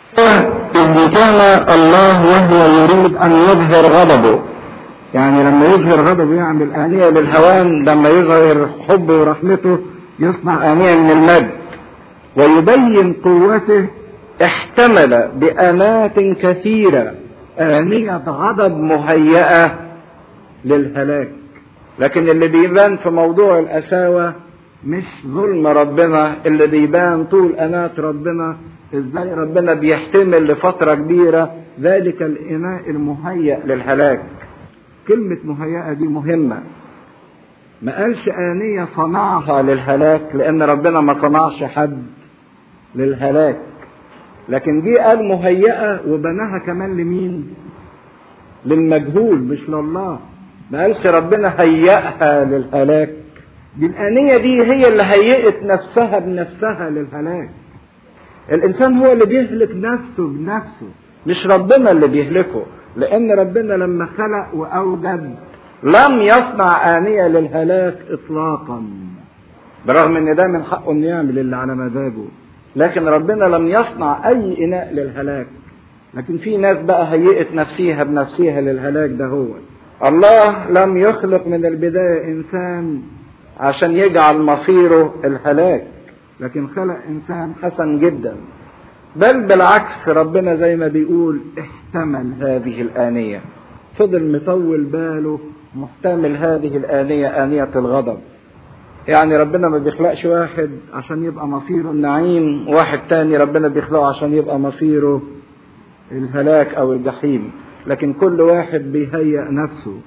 إذ كان الله وهو يريد أن يظهر غضبه يعني لما يظهر غضبه يعمل آنية للهوان لما يظهر حبه ورحمته يصنع آنية من المجد ويبين قوته احتمل بآنات كثيرة آنية غضب مهيئة للهلاك لكن اللي بيبان في موضوع القساوة مش ظلم ربنا اللي بيبان طول أنات ربنا ازاي ربنا بيحتمل لفترة كبيرة ذلك الإناء المهيأ للهلاك كلمة مهيئة دي مهمة ما قالش آنية صنعها للهلاك لأن ربنا ما صنعش حد للهلاك لكن دي قال مهيئة وبناها كمان لمين؟ للمجهول مش لله ما قالش ربنا هيئها للهلاك دي الآنية دي هي اللي هيئت نفسها بنفسها للهلاك الإنسان هو اللي بيهلك نفسه بنفسه مش ربنا اللي بيهلكه لأن ربنا لما خلق وأوجد لم يصنع آنية للهلاك إطلاقا برغم إن ده من حقه إنه يعمل اللي على مزاجه لكن ربنا لم يصنع أي إناء للهلاك لكن في ناس بقى هيئت نفسيها بنفسها للهلاك ده هو الله لم يخلق من البداية إنسان عشان يجعل مصيره الهلاك لكن خلق إنسان حسن جدا بل بالعكس ربنا زي ما بيقول احتمل هذه الآنية فضل مطول باله محتمل هذه الآنية آنية الغضب يعني ربنا ما بيخلقش واحد عشان يبقى مصيره النعيم واحد تاني ربنا بيخلقه عشان يبقى مصيره الهلاك أو الجحيم لكن كل واحد بيهيأ نفسه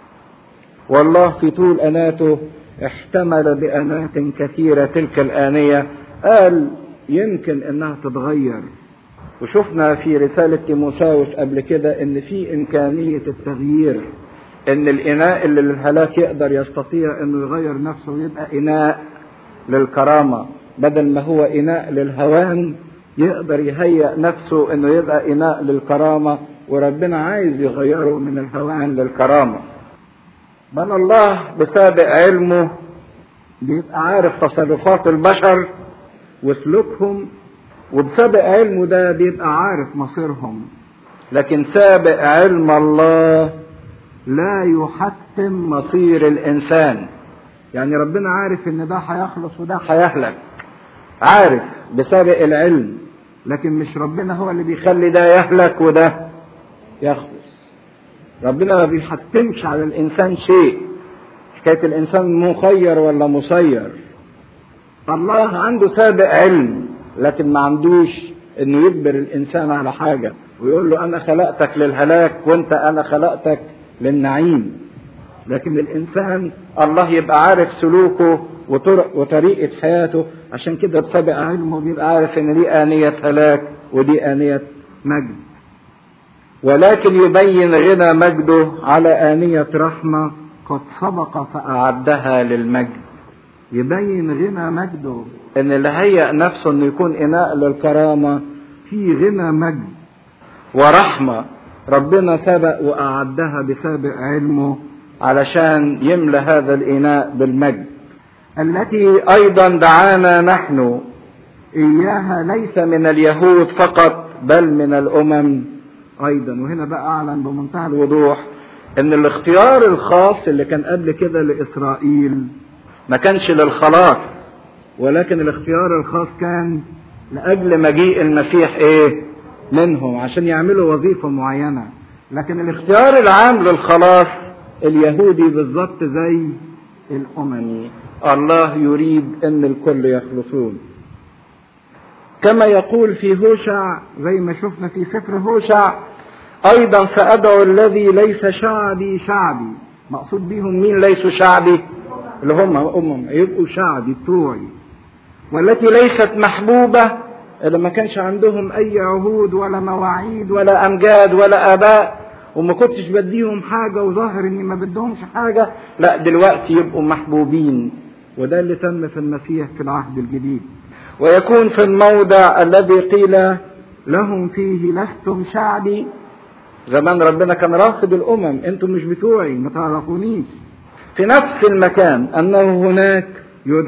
والله في طول أناته احتمل بأنات كثيرة تلك الآنية قال يمكن انها تتغير وشفنا في رسالة تيموساوس قبل كده ان في امكانية التغيير ان الاناء اللي للهلاك يقدر يستطيع انه يغير نفسه ويبقى اناء للكرامة بدل ما هو اناء للهوان يقدر يهيأ نفسه انه يبقى اناء للكرامة وربنا عايز يغيره من الهوان للكرامة بل الله بسابق علمه بيبقى عارف تصرفات البشر وسلوكهم وبسابق علمه ده بيبقى عارف مصيرهم لكن سابق علم الله لا يحتم مصير الانسان يعني ربنا عارف ان ده هيخلص وده هيهلك عارف بسابق العلم لكن مش ربنا هو اللي بيخلي ده يهلك وده يخلص ربنا ما بيحتمش على الانسان شيء حكايه الانسان مخير ولا مسير الله عنده سابق علم لكن ما عندوش انه يجبر الانسان على حاجه ويقول له انا خلقتك للهلاك وانت انا خلقتك للنعيم لكن الانسان الله يبقى عارف سلوكه وطرق وطريقه حياته عشان كده بسابق علمه بيبقى عارف ان دي انيه هلاك ودي انيه مجد ولكن يبين غنى مجده على انيه رحمه قد سبق فاعدها للمجد يبين غنى مجده ان اللي هيأ نفسه انه يكون اناء للكرامة في غنى مجد ورحمة ربنا سبق واعدها بسابق علمه علشان يملى هذا الاناء بالمجد التي ايضا دعانا نحن اياها ليس من اليهود فقط بل من الامم ايضا وهنا بقى اعلن بمنتهى الوضوح ان الاختيار الخاص اللي كان قبل كده لاسرائيل ما كانش للخلاص ولكن الاختيار الخاص كان لاجل مجيء المسيح ايه منهم عشان يعملوا وظيفه معينه لكن الاختيار العام للخلاص اليهودي بالظبط زي الاممي الله يريد ان الكل يخلصون كما يقول في هوشع زي ما شفنا في سفر هوشع ايضا سادعو الذي ليس شعبي شعبي مقصود بيهم مين ليسوا شعبي اللي هم امم يبقوا شعبي بتوعي والتي ليست محبوبه اللي ما كانش عندهم اي عهود ولا مواعيد ولا امجاد ولا اباء وما كنتش بديهم حاجه وظاهر اني ما بدهمش حاجه لا دلوقتي يبقوا محبوبين وده اللي تم في المسيح في العهد الجديد ويكون في الموضع الذي قيل لهم فيه لستم شعبي زمان ربنا كان راصد الامم انتم مش بتوعي ما تعرفونيش في نفس المكان انه هناك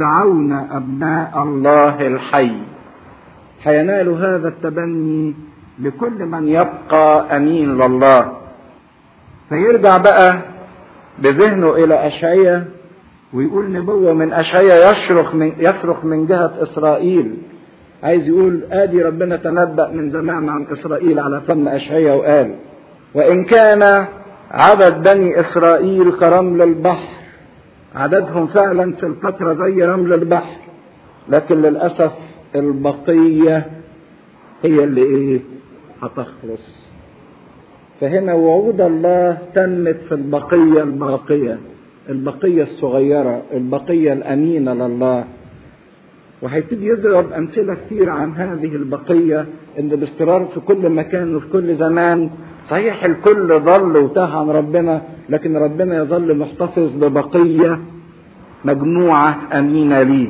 يدعون ابناء الله الحي حينالوا هذا التبني لكل من يبقى امين لله فيرجع بقى بذهنه الى اشعياء ويقول نبوه من اشعياء يصرخ من يصرخ من جهه اسرائيل عايز يقول ادي ربنا تنبأ من زمان عن اسرائيل على فم اشعياء وقال وان كان عدد بني اسرائيل كرمل البحر عددهم فعلا في الفترة زي رمل البحر لكن للأسف البقية هي اللي ايه هتخلص فهنا وعود الله تمت في البقية الباقية البقية الصغيرة البقية الأمينة لله وهيبتدي يضرب أمثلة كتير عن هذه البقية إن باستمرار في كل مكان وفي كل زمان صحيح الكل ضل وتاه عن ربنا لكن ربنا يظل محتفظ ببقية مجموعة أمينة ليه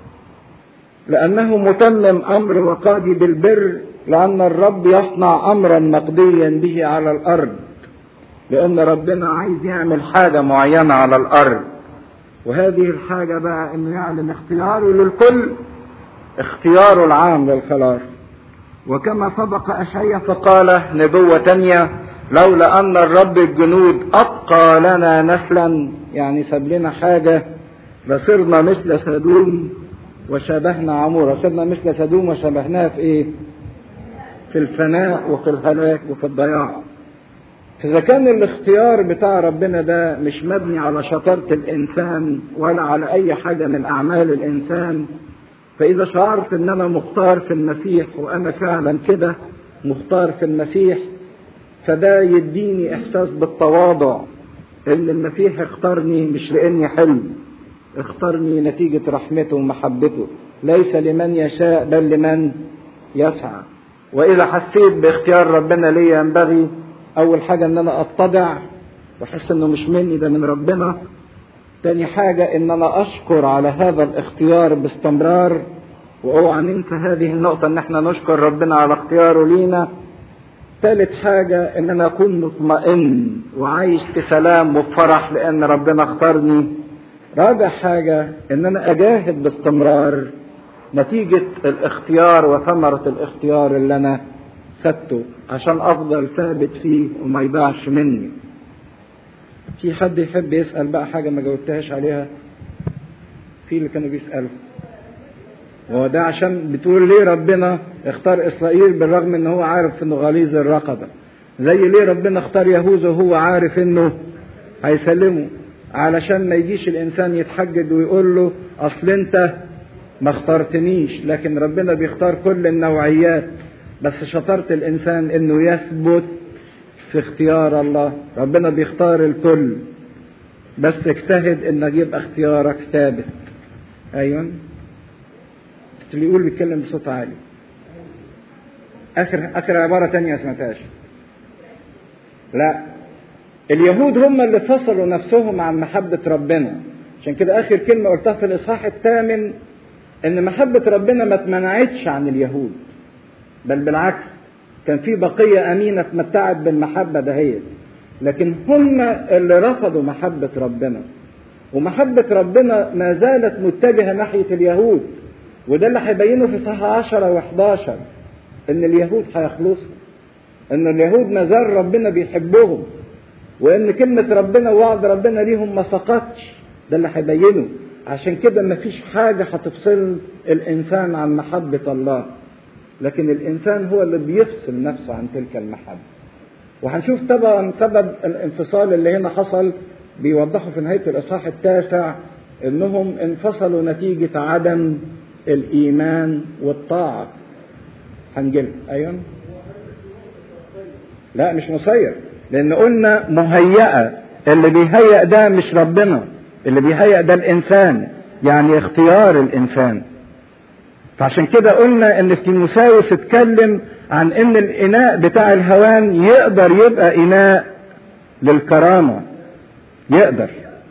لأنه متمم أمر وقاضي بالبر لأن الرب يصنع أمرا مقضيا به على الأرض لأن ربنا عايز يعمل حاجة معينة على الأرض وهذه الحاجة بقى إنه يعلن اختياره للكل اختياره العام للخلاص وكما سبق أشعيا فقال نبوة تانية لولا أن الرب الجنود أبقى لنا نسلا يعني ساب لنا حاجة لصرنا مثل سدوم وشبهنا عمورة صرنا مثل سدوم وشبهناها في إيه؟ في الفناء وفي الهلاك وفي الضياع إذا كان الاختيار بتاع ربنا ده مش مبني على شطارة الإنسان ولا على أي حاجة من أعمال الإنسان فإذا شعرت إن أنا مختار في المسيح وأنا فعلا كده مختار في المسيح فده يديني إحساس بالتواضع إن المسيح اختارني مش لإني حلو اختارني نتيجة رحمته ومحبته ليس لمن يشاء بل لمن يسعى وإذا حسيت باختيار ربنا لي ينبغي أول حاجة إن أنا أتضع وأحس إنه مش مني ده من ربنا تاني حاجة إن أنا أشكر على هذا الاختيار باستمرار وأوعى ننسى هذه النقطة إن إحنا نشكر ربنا على اختياره لينا ثالث حاجة إن أنا أكون مطمئن وعايش في سلام وفرح لأن ربنا اختارني رابع حاجة إن أنا أجاهد باستمرار نتيجة الاختيار وثمرة الاختيار اللي أنا خدته عشان أفضل ثابت فيه وما يضيعش مني. في حد يحب يسأل بقى حاجة ما جاوبتهاش عليها؟ في اللي كانوا بيسألوا. وهو ده عشان بتقول ليه ربنا اختار إسرائيل بالرغم إن هو عارف إنه غليظ الرقبة. زي ليه ربنا اختار يهوذا وهو عارف إنه هيسلمه علشان ما يجيش الإنسان يتحجج ويقول له أصل أنت ما اخترتنيش لكن ربنا بيختار كل النوعيات بس شطارة الإنسان إنه يثبت في اختيار الله ربنا بيختار الكل بس اجتهد إنك يبقى اختيارك ثابت أيوة اللي يقول بيتكلم بصوت عالي آخر آخر عبارة تانية ما سمعتهاش لا اليهود هم اللي فصلوا نفسهم عن محبة ربنا عشان كده آخر كلمة قلتها في الإصحاح الثامن إن محبة ربنا ما اتمنعتش عن اليهود بل بالعكس كان في بقية أمينة اتمتعت بالمحبة دهيت لكن هم اللي رفضوا محبة ربنا ومحبة ربنا ما زالت متجهة ناحية اليهود وده اللي هيبينه في صحة 10 و11 إن اليهود هيخلصوا إن اليهود ما زال ربنا بيحبهم وإن كلمة ربنا ووعد ربنا ليهم ما سقطش ده اللي هيبينه عشان كده مفيش حاجة هتفصل الإنسان عن محبة الله لكن الإنسان هو اللي بيفصل نفسه عن تلك المحبة وهنشوف طبعا سبب الانفصال اللي هنا حصل بيوضحوا في نهاية الإصحاح التاسع إنهم انفصلوا نتيجة عدم الإيمان والطاعة هنجيلها أيوة لا مش مسير لأن قلنا مهيئة اللي بيهيئ ده مش ربنا اللي بيهيئ ده الإنسان يعني اختيار الإنسان فعشان كده قلنا ان تيموساوس اتكلم عن ان الاناء بتاع الهوان يقدر يبقى اناء للكرامة يقدر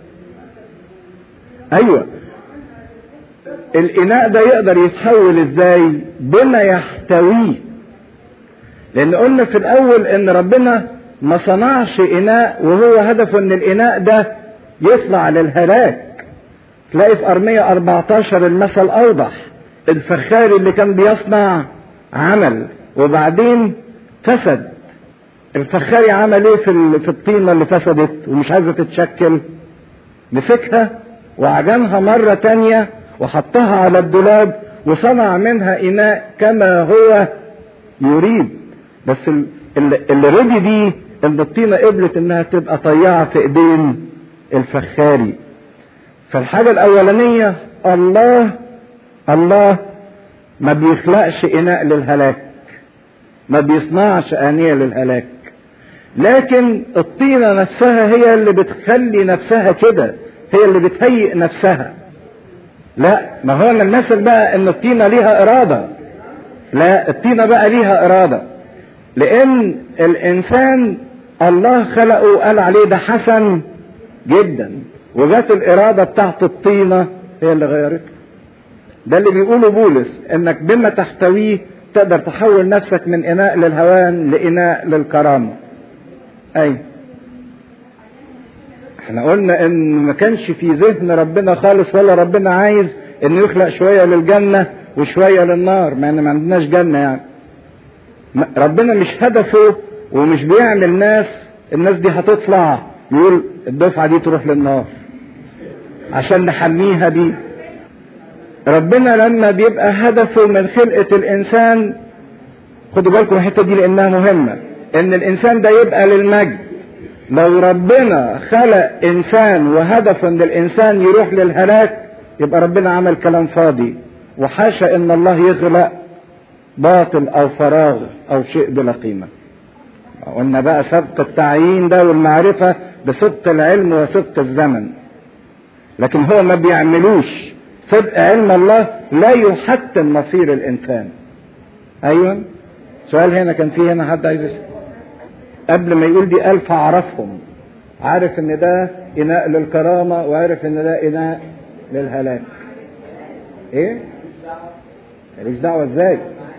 ايوه الاناء ده يقدر يتحول ازاي بما يحتويه لان قلنا في الاول ان ربنا ما صنعش اناء وهو هدفه ان الاناء ده يطلع للهلاك تلاقي في ارمية 14 المثل اوضح الفخار اللي كان بيصنع عمل وبعدين فسد الفخاري عمل ايه في في الطينه اللي فسدت ومش عايزه تتشكل مسكها وعجنها مره تانية وحطها على الدولاب وصنع منها اناء كما هو يريد بس اللي رضي دي ان الطينه قبلت انها تبقى طيعه في ايدين الفخاري فالحاجه الاولانيه الله الله ما بيخلقش اناء للهلاك ما بيصنعش انيه للهلاك لكن الطينه نفسها هي اللي بتخلي نفسها كده هي اللي بتهيئ نفسها لا ما هو المثل بقى ان الطينه ليها اراده لا الطينه بقى ليها اراده لان الانسان الله خلقه وقال عليه ده حسن جدا وجات الاراده بتاعت الطينه هي اللي غيرته ده اللي بيقوله بولس انك بما تحتويه تقدر تحول نفسك من اناء للهوان لاناء للكرامه اي احنا قلنا ان ما كانش في ذهن ربنا خالص ولا ربنا عايز انه يخلق شويه للجنه وشويه للنار مع ان ما عندناش جنه يعني ربنا مش هدفه ومش بيعمل ناس الناس دي هتطلع يقول الدفعه دي تروح للنار عشان نحميها دي ربنا لما بيبقى هدفه من خلقه الانسان خدوا بالكم الحته دي لانها مهمه ان الانسان ده يبقى للمجد لو ربنا خلق انسان وهدفه ان الانسان يروح للهلاك يبقى ربنا عمل كلام فاضي وحاشا ان الله يخلق باطل او فراغ او شيء بلا قيمه قلنا بقى سبق التعيين ده والمعرفه بصدق العلم وصدق الزمن لكن هو ما بيعملوش صدق علم الله لا يحتم مصير الانسان ايوه سؤال هنا كان في هنا حد عايز يسأل قبل ما يقول دي ألف أعرفهم عارف إن ده إناء للكرامة وعارف إن ده إناء للهلاك إيه؟ ماليش دعوة إزاي؟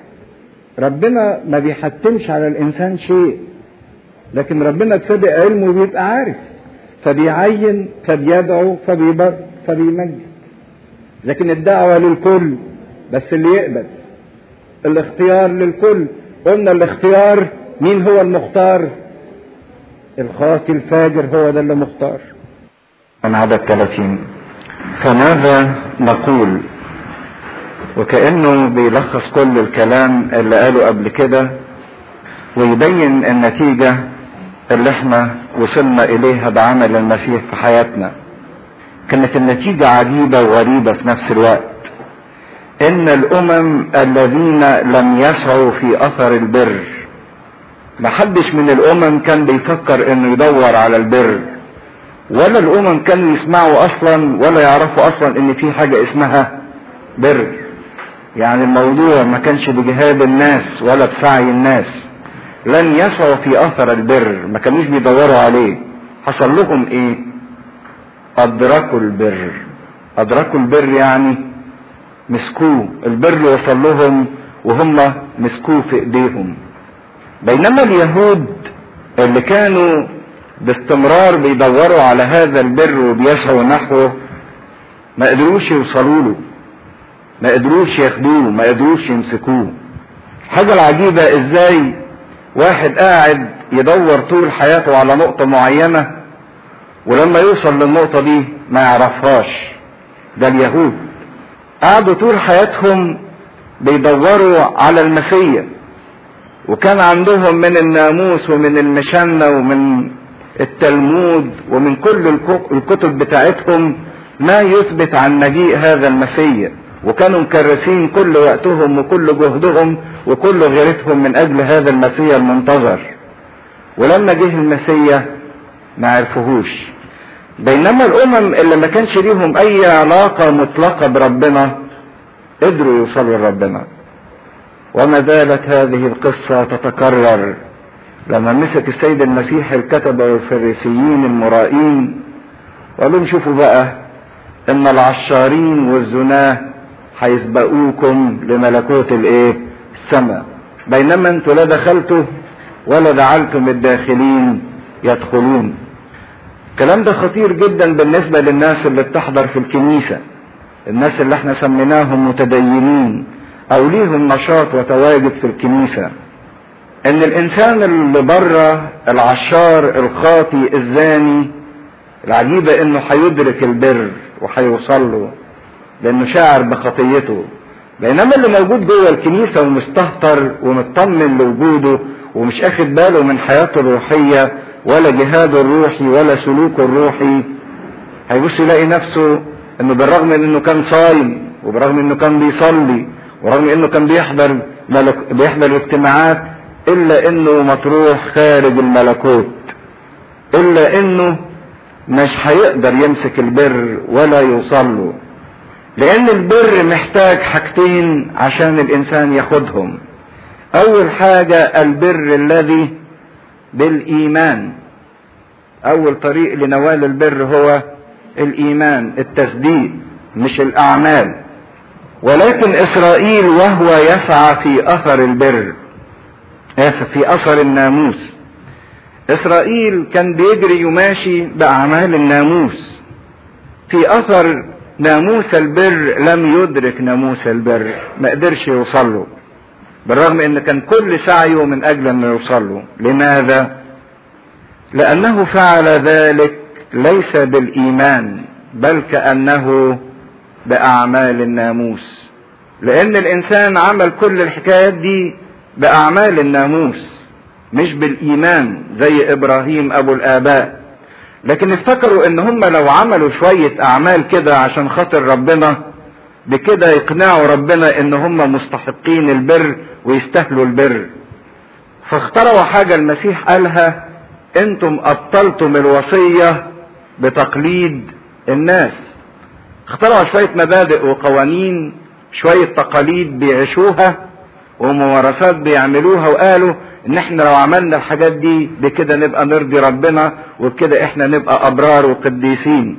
ربنا ما بيحتمش على الإنسان شيء لكن ربنا بسابق علمه بيبقى عارف فبيعين فبيدعو فبيبر فبيمجد لكن الدعوة للكل بس اللي يقبل الاختيار للكل قلنا الاختيار مين هو المختار الخاطي الفاجر هو ده اللي مختار من عدد 30 فماذا نقول وكأنه بيلخص كل الكلام اللي قاله قبل كده ويبين النتيجة اللي احنا وصلنا اليها بعمل المسيح في حياتنا كانت النتيجة عجيبة وغريبة في نفس الوقت ان الامم الذين لم يسعوا في اثر البر محدش من الامم كان بيفكر انه يدور على البر ولا الامم كانوا يسمعوا اصلا ولا يعرفوا اصلا ان في حاجة اسمها بر يعني الموضوع ما كانش بجهاد الناس ولا بسعي الناس لن يسعوا في اثر البر ما كانوش بيدوروا عليه حصل لهم ايه ادركوا البر ادركوا البر يعني مسكوه البر وصل لهم وهم مسكوه في ايديهم بينما اليهود اللي كانوا باستمرار بيدوروا على هذا البر وبيسعوا نحوه ما قدروش يوصلوا له ما قدروش ياخدوه ما قدروش يمسكوه الحاجة العجيبة ازاي واحد قاعد يدور طول حياته على نقطة معينة ولما يوصل للنقطة دي ما يعرفهاش ده اليهود قعدوا طول حياتهم بيدوروا على المسيح وكان عندهم من الناموس ومن المشنة ومن التلمود ومن كل الكتب بتاعتهم ما يثبت عن مجيء هذا المسيح وكانوا مكرسين كل وقتهم وكل جهدهم وكل غيرتهم من اجل هذا المسيح المنتظر ولما جه المسيح ما عرفوهوش بينما الامم اللي ما كانش ليهم اي علاقة مطلقة بربنا قدروا يوصلوا لربنا وما زالت هذه القصة تتكرر لما مسك السيد المسيح الكتبة والفريسيين المرائين وقال لهم شوفوا بقى ان العشارين والزناه هيسبقوكم لملكوت الايه السماء بينما انتوا لا دخلتوا ولا جعلتم الداخلين يدخلون الكلام ده خطير جدا بالنسبة للناس اللي بتحضر في الكنيسة الناس اللي احنا سميناهم متدينين او ليهم نشاط وتواجد في الكنيسة ان الانسان اللي بره العشار الخاطي الزاني العجيبة انه هيدرك البر وهيوصل له لانه شاعر بخطيته بينما اللي موجود جوه الكنيسة ومستهتر ومطمن لوجوده ومش اخد باله من حياته الروحية ولا جهاده الروحي ولا سلوكه الروحي هيبص يلاقي نفسه انه بالرغم من انه كان صايم وبرغم انه كان بيصلي ورغم انه كان بيحضر ملك بيحضر الاجتماعات الا انه مطروح خارج الملكوت الا انه مش هيقدر يمسك البر ولا يوصل له لان البر محتاج حاجتين عشان الانسان ياخدهم اول حاجة البر الذي بالايمان اول طريق لنوال البر هو الايمان التصديق مش الاعمال ولكن اسرائيل وهو يسعى في اثر البر اسف في اثر الناموس اسرائيل كان بيجري يماشي باعمال الناموس في اثر ناموس البر لم يدرك ناموس البر ما قدرش يوصل له بالرغم ان كان كل سعيه من اجل انه يوصل له لماذا لانه فعل ذلك ليس بالايمان بل كانه باعمال الناموس لان الانسان عمل كل الحكايات دي باعمال الناموس مش بالايمان زي ابراهيم ابو الاباء لكن افتكروا ان هم لو عملوا شوية اعمال كده عشان خاطر ربنا بكده يقنعوا ربنا ان هم مستحقين البر ويستاهلوا البر فاخترعوا حاجة المسيح قالها انتم ابطلتم الوصية بتقليد الناس اخترعوا شوية مبادئ وقوانين شوية تقاليد بيعيشوها وممارسات بيعملوها وقالوا ان احنا لو عملنا الحاجات دي بكده نبقى نرضي ربنا وبكده احنا نبقى ابرار وقديسين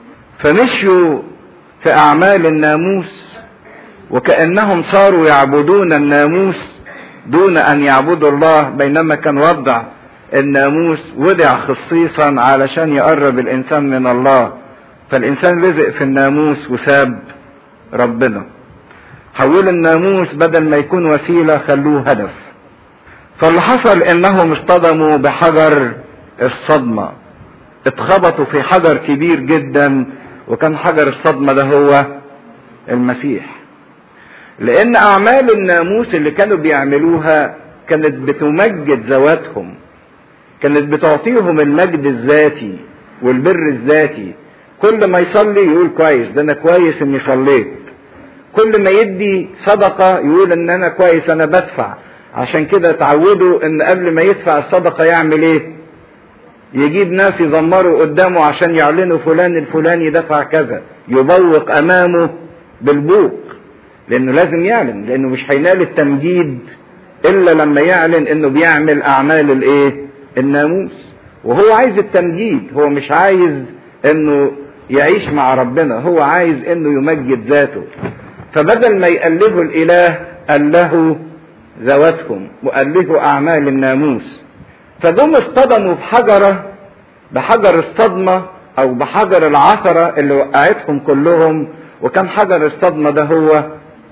فمشوا في اعمال الناموس وكانهم صاروا يعبدون الناموس دون ان يعبدوا الله بينما كان وضع الناموس وضع خصيصا علشان يقرب الانسان من الله فالانسان لزق في الناموس وساب ربنا حولوا الناموس بدل ما يكون وسيله خلوه هدف فاللي حصل انهم اصطدموا بحجر الصدمة اتخبطوا في حجر كبير جدا وكان حجر الصدمة ده هو المسيح لان اعمال الناموس اللي كانوا بيعملوها كانت بتمجد ذواتهم كانت بتعطيهم المجد الذاتي والبر الذاتي كل ما يصلي يقول كويس ده انا كويس اني صليت كل ما يدي صدقة يقول ان انا كويس انا بدفع عشان كده اتعودوا ان قبل ما يدفع الصدقة يعمل ايه يجيب ناس يزمروا قدامه عشان يعلنوا فلان الفلاني دفع كذا يبوق امامه بالبوق لانه لازم يعلن لانه مش هينال التمجيد الا لما يعلن انه بيعمل اعمال الايه الناموس وهو عايز التمجيد هو مش عايز انه يعيش مع ربنا هو عايز انه يمجد ذاته فبدل ما يقلبوا الاله قال له ذواتهم وألهوا أعمال الناموس فجم اصطدموا بحجرة بحجر الصدمة أو بحجر العثرة اللي وقعتهم كلهم وكان حجر الصدمة ده هو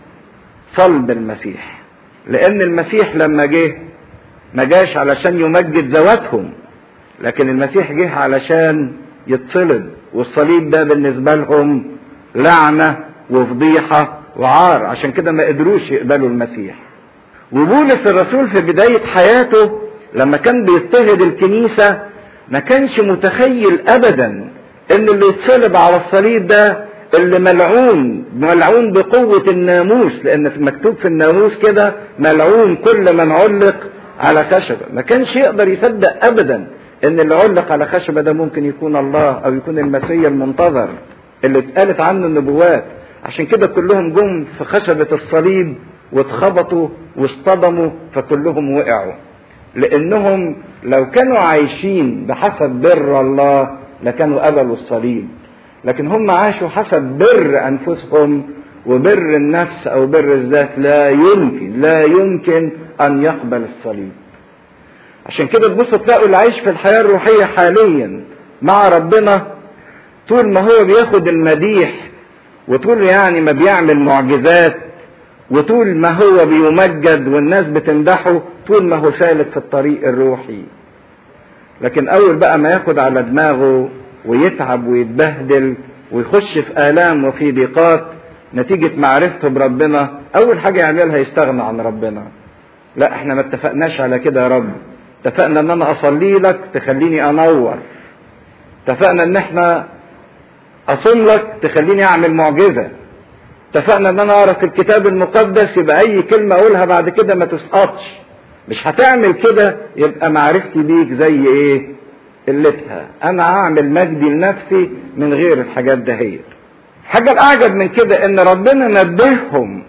صلب المسيح لأن المسيح لما جه ما جاش علشان يمجد ذواتهم لكن المسيح جه علشان يتصلب والصليب ده بالنسبة لهم لعنة وفضيحة وعار عشان كده ما قدروش يقبلوا المسيح وبولس الرسول في بداية حياته لما كان بيضطهد الكنيسة ما كانش متخيل ابدا ان اللي يتصلب على الصليب ده اللي ملعون ملعون بقوة الناموس لان في مكتوب في الناموس كده ملعون كل من علق على خشبة ما كانش يقدر يصدق ابدا ان اللي علق على خشبة ده ممكن يكون الله او يكون المسيا المنتظر اللي اتقالت عنه النبوات عشان كده كلهم جم في خشبة الصليب واتخبطوا واصطدموا فكلهم وقعوا لانهم لو كانوا عايشين بحسب بر الله لكانوا قبلوا الصليب لكن هم عاشوا حسب بر انفسهم وبر النفس او بر الذات لا يمكن لا يمكن ان يقبل الصليب عشان كده تبصوا تلاقوا اللي عايش في الحياه الروحيه حاليا مع ربنا طول ما هو بياخد المديح وطول يعني ما بيعمل معجزات وطول ما هو بيمجد والناس بتمدحه طول ما هو سالك في الطريق الروحي لكن اول بقى ما ياخد على دماغه ويتعب ويتبهدل ويخش في الام وفي ضيقات نتيجة معرفته بربنا اول حاجة يعملها يستغنى عن ربنا لا احنا ما اتفقناش على كده يا رب اتفقنا ان انا اصلي لك تخليني انور اتفقنا ان احنا اصوم لك تخليني اعمل معجزه اتفقنا ان انا اقرا في الكتاب المقدس يبقى اي كلمه اقولها بعد كده ما تسقطش مش هتعمل كده يبقى معرفتي بيك زي ايه قلتها انا هعمل مجدي لنفسي من غير الحاجات دهيت الحاجه الاعجب من كده ان ربنا نبههم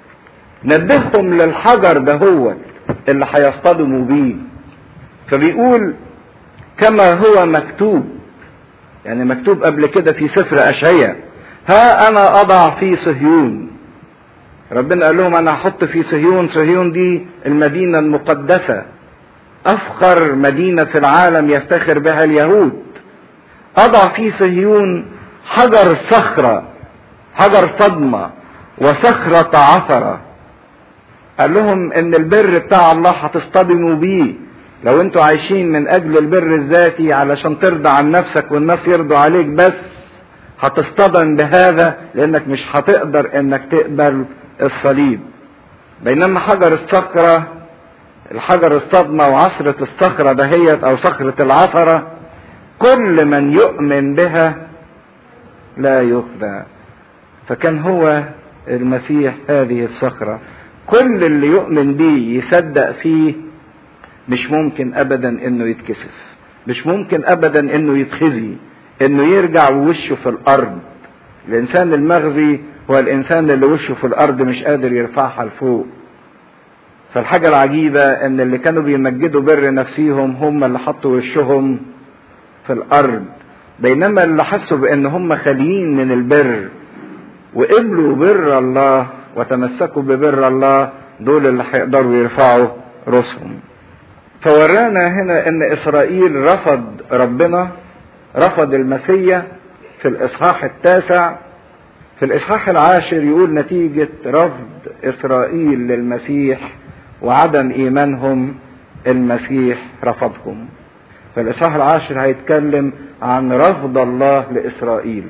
نبههم للحجر دهوت اللي هيصطدموا بيه فبيقول كما هو مكتوب يعني مكتوب قبل كده في سفر اشعياء ها انا اضع في صهيون ربنا قال لهم انا هحط في صهيون صهيون دي المدينه المقدسه افخر مدينه في العالم يفتخر بها اليهود اضع في صهيون حجر صخره حجر صدمه وصخره عثره قال لهم ان البر بتاع الله هتصطدموا بيه لو انتوا عايشين من اجل البر الذاتي علشان ترضى عن نفسك والناس يرضوا عليك بس هتصطدم بهذا لانك مش هتقدر انك تقبل الصليب بينما حجر الصخرة الحجر الصدمة وعصرة الصخرة دهيت او صخرة العثرة كل من يؤمن بها لا يخدع فكان هو المسيح هذه الصخرة كل اللي يؤمن بيه يصدق فيه مش ممكن ابدا انه يتكسف مش ممكن ابدا انه يتخزي انه يرجع ووشه في الارض الانسان المغزي هو الانسان اللي وشه في الارض مش قادر يرفعها لفوق فالحاجة العجيبة ان اللي كانوا بيمجدوا بر نفسيهم هم اللي حطوا وشهم في الارض بينما اللي حسوا بان هم خاليين من البر وقبلوا بر الله وتمسكوا ببر الله دول اللي هيقدروا يرفعوا رؤوسهم فورانا هنا ان اسرائيل رفض ربنا رفض المسيا في الاصحاح التاسع في الاصحاح العاشر يقول نتيجة رفض اسرائيل للمسيح وعدم ايمانهم المسيح رفضهم في الاصحاح العاشر هيتكلم عن رفض الله لاسرائيل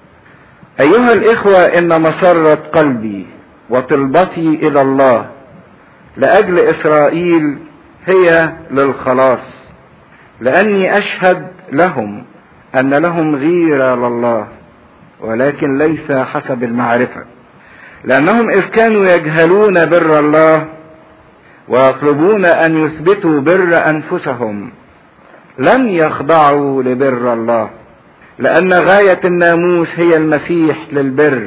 ايها الاخوة ان مسرة قلبي وطلبتي الى الله لاجل اسرائيل هي للخلاص لاني اشهد لهم ان لهم غيره لله ولكن ليس حسب المعرفه لانهم اذ كانوا يجهلون بر الله ويطلبون ان يثبتوا بر انفسهم لم يخضعوا لبر الله لان غايه الناموس هي المسيح للبر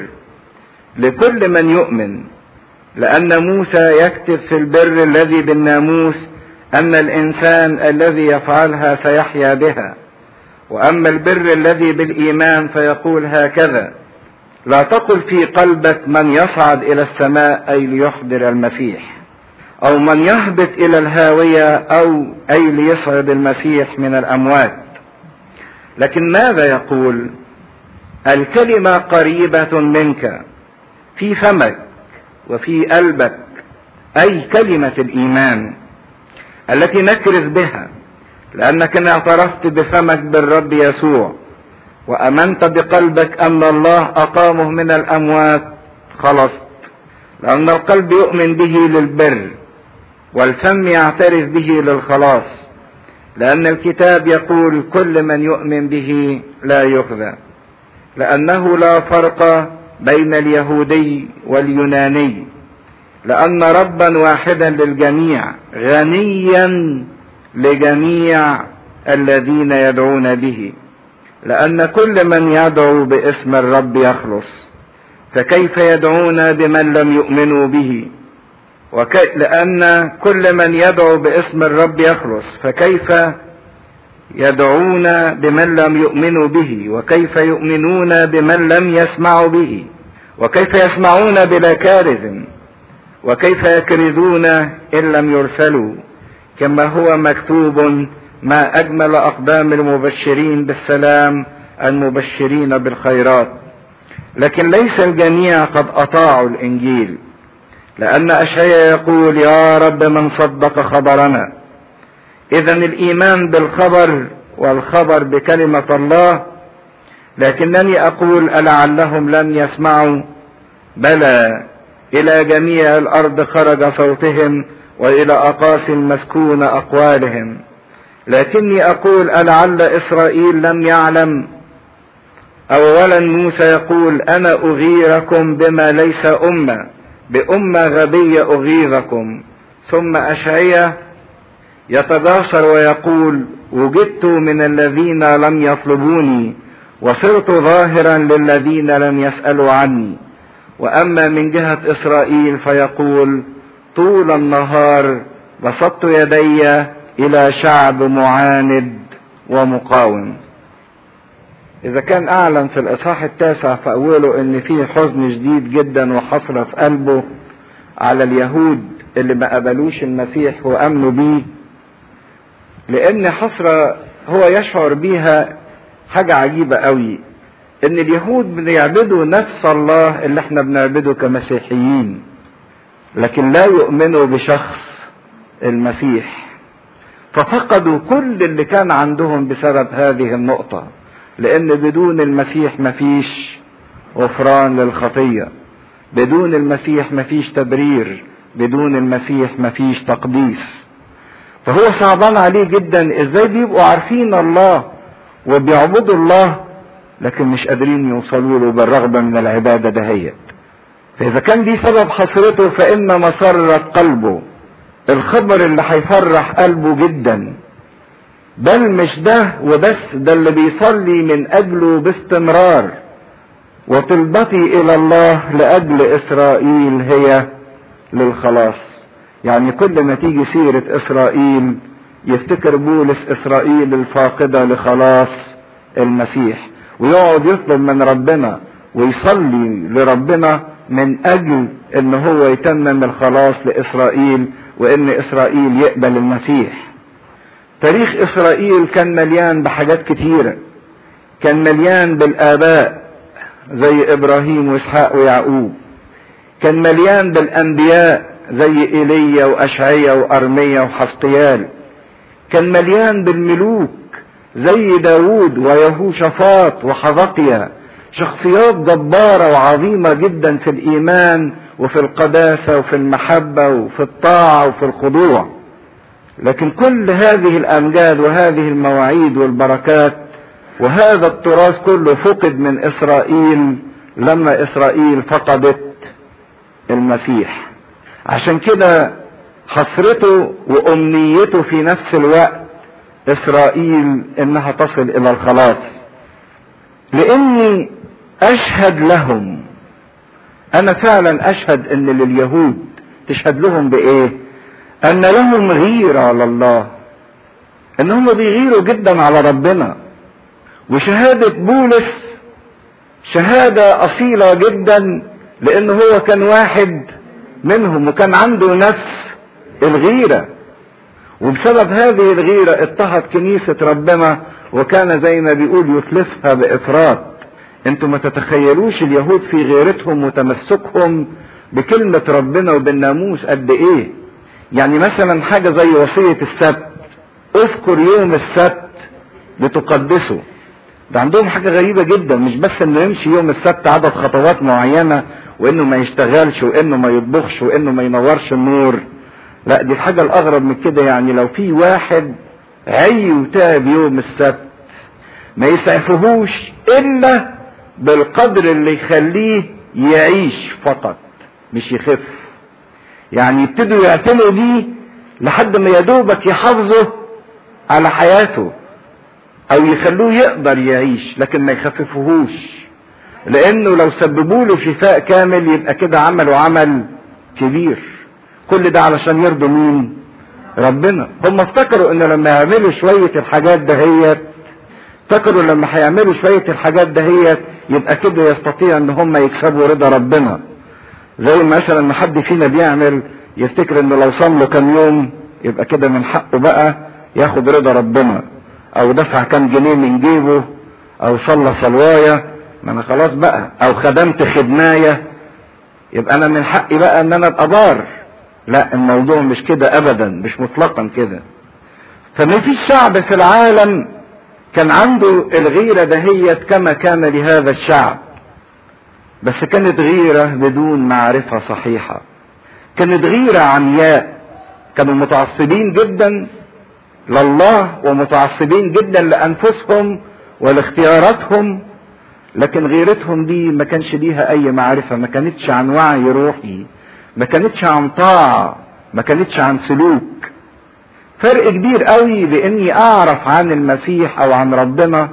لكل من يؤمن لان موسى يكتب في البر الذي بالناموس ان الانسان الذي يفعلها سيحيا بها واما البر الذي بالايمان فيقول هكذا لا تقل في قلبك من يصعد الى السماء اي ليحضر المسيح او من يهبط الى الهاويه او اي ليصعد المسيح من الاموات لكن ماذا يقول الكلمه قريبه منك في فمك وفي قلبك اي كلمه الايمان التي نكرز بها لانك ان اعترفت بفمك بالرب يسوع وامنت بقلبك ان الله اقامه من الاموات خلصت لان القلب يؤمن به للبر والفم يعترف به للخلاص لان الكتاب يقول كل من يؤمن به لا يخزى لانه لا فرق بين اليهودي واليوناني لان ربا واحدا للجميع غنيا لجميع الذين يدعون به لان كل من يدعو باسم الرب يخلص فكيف يدعون بمن لم يؤمنوا به وكي لان كل من يدعو باسم الرب يخلص فكيف يدعون بمن لم يؤمنوا به وكيف يؤمنون بمن لم يسمعوا به وكيف يسمعون بلا كارز وكيف يكردون ان لم يرسلوا كما هو مكتوب ما اجمل اقدام المبشرين بالسلام المبشرين بالخيرات لكن ليس الجميع قد اطاعوا الانجيل لأن أشعيا يقول يا رب من صدق خبرنا إذا الإيمان بالخبر والخبر بكلمة الله لكنني أقول ألعلهم لم يسمعوا بلى إلى جميع الأرض خرج صوتهم وإلى أقاصي المسكون أقوالهم لكني أقول ألعل إسرائيل لم يعلم أولا موسى يقول أنا أغيركم بما ليس أمة بأمة غبية أغيظكم ثم أشعية يتجاسر ويقول وجدت من الذين لم يطلبوني وصرت ظاهرا للذين لم يسألوا عني وأما من جهة إسرائيل فيقول طول النهار بسطت يدي إلى شعب معاند ومقاوم إذا كان أعلن في الإصحاح التاسع في أوله إن فيه حزن شديد جدا وحسرة في قلبه على اليهود اللي ما قبلوش المسيح وأمنوا بيه لأن حسرة هو يشعر بيها حاجة عجيبة قوي إن اليهود بيعبدوا نفس الله اللي احنا بنعبده كمسيحيين لكن لا يؤمنوا بشخص المسيح ففقدوا كل اللي كان عندهم بسبب هذه النقطه لان بدون المسيح مفيش غفران للخطيه بدون المسيح مفيش تبرير بدون المسيح مفيش تقديس فهو صعبان عليه جدا ازاي بيبقوا عارفين الله وبيعبدوا الله لكن مش قادرين يوصلوا له بالرغبه من العباده دهيت فاذا كان دي سبب حسرته فان مسره قلبه الخبر اللي هيفرح قلبه جدا بل مش ده وبس ده اللي بيصلي من اجله باستمرار وطلبتي الى الله لاجل اسرائيل هي للخلاص يعني كل ما تيجي سيرة اسرائيل يفتكر بولس اسرائيل الفاقدة لخلاص المسيح ويقعد يطلب من ربنا ويصلي لربنا من اجل ان هو يتمم الخلاص لاسرائيل وان اسرائيل يقبل المسيح تاريخ اسرائيل كان مليان بحاجات كتيره كان مليان بالاباء زي ابراهيم واسحاق ويعقوب كان مليان بالانبياء زي ايليا واشعيا وارميا وحفطيال كان مليان بالملوك زي داوود ويهوشافاط وحبقيا شخصيات جبارة وعظيمة جدا في الإيمان وفي القداسة وفي المحبة وفي الطاعة وفي الخضوع لكن كل هذه الامجاد وهذه المواعيد والبركات وهذا التراث كله فقد من اسرائيل لما اسرائيل فقدت المسيح عشان كده حسرته وامنيته في نفس الوقت اسرائيل انها تصل الى الخلاص لاني اشهد لهم انا فعلا اشهد ان لليهود تشهد لهم بايه ان لهم غيرة على الله ان هم بيغيروا جدا على ربنا وشهادة بولس شهادة اصيلة جدا لان هو كان واحد منهم وكان عنده نفس الغيرة وبسبب هذه الغيرة اضطهد كنيسة ربنا وكان زي ما بيقول يتلفها بافراط انتوا ما تتخيلوش اليهود في غيرتهم وتمسكهم بكلمة ربنا وبالناموس قد ايه يعني مثلا حاجة زي وصية السبت اذكر يوم السبت لتقدسه ده عندهم حاجة غريبة جدا مش بس انه يمشي يوم السبت عدد خطوات معينة وانه ما يشتغلش وانه ما يطبخش وانه ما ينورش النور لا دي الحاجة الاغرب من كده يعني لو في واحد عي وتعب يوم السبت ما يسعفهوش الا بالقدر اللي يخليه يعيش فقط مش يخف يعني يبتدوا يعتنوا بيه لحد ما يدوبك يحافظوا على حياته او يخلوه يقدر يعيش لكن ما يخففوهوش لانه لو سببوا له شفاء كامل يبقى كده عملوا عمل كبير كل ده علشان يرضوا مين ربنا هم افتكروا ان لما يعملوا شوية الحاجات دهيت افتكروا لما هيعملوا شوية الحاجات دهيت يبقى كده يستطيع ان هم يكسبوا رضا ربنا زي مثلا ما حد فينا بيعمل يفتكر انه لو صام له كام يوم يبقى كده من حقه بقى ياخد رضا ربنا او دفع كام جنيه من جيبه او صلى صلوايه ما انا خلاص بقى او خدمت خدمايه يبقى انا من حقي بقى ان انا ابقى بار لا الموضوع مش كده ابدا مش مطلقا كده فما فيش شعب في العالم كان عنده الغيرة دهيت كما كان لهذا الشعب بس كانت غيرة بدون معرفة صحيحة كانت غيرة عمياء كانوا متعصبين جدا لله ومتعصبين جدا لانفسهم ولاختياراتهم لكن غيرتهم دي ما كانش ليها اي معرفة ما كانتش عن وعي روحي ما كانتش عن طاعة ما كانتش عن سلوك فرق كبير قوي باني اعرف عن المسيح او عن ربنا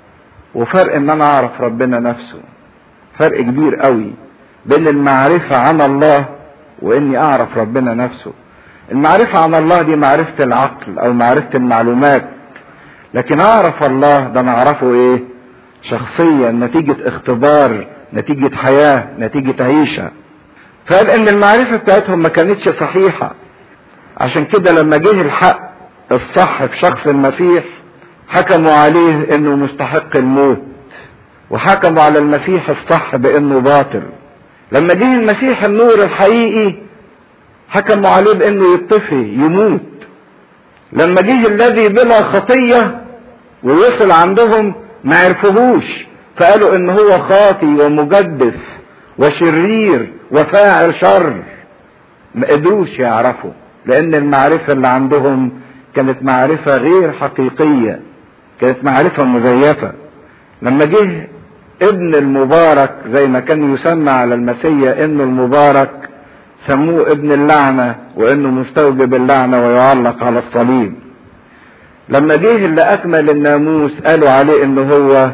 وفرق ان انا اعرف ربنا نفسه فرق كبير قوي بين المعرفة عن الله واني اعرف ربنا نفسه المعرفة عن الله دي معرفة العقل او معرفة المعلومات لكن اعرف الله ده انا اعرفه ايه شخصيا نتيجة اختبار نتيجة حياة نتيجة عيشة فقال ان المعرفة بتاعتهم ما كانتش صحيحة عشان كده لما جه الحق الصح في شخص المسيح حكموا عليه انه مستحق الموت وحكموا على المسيح الصح بانه باطل لما جه المسيح النور الحقيقي حكموا عليه بانه يطفي يموت لما جه الذي بلا خطية ووصل عندهم ما عرفوهوش فقالوا ان هو خاطي ومجدف وشرير وفاعل شر ما قدروش يعرفوا لان المعرفة اللي عندهم كانت معرفة غير حقيقية كانت معرفة مزيفة لما جه ابن المبارك زي ما كان يسمى على المسيح انه المبارك سموه ابن اللعنة وانه مستوجب اللعنة ويعلق على الصليب لما جه اللي اكمل الناموس قالوا عليه انه هو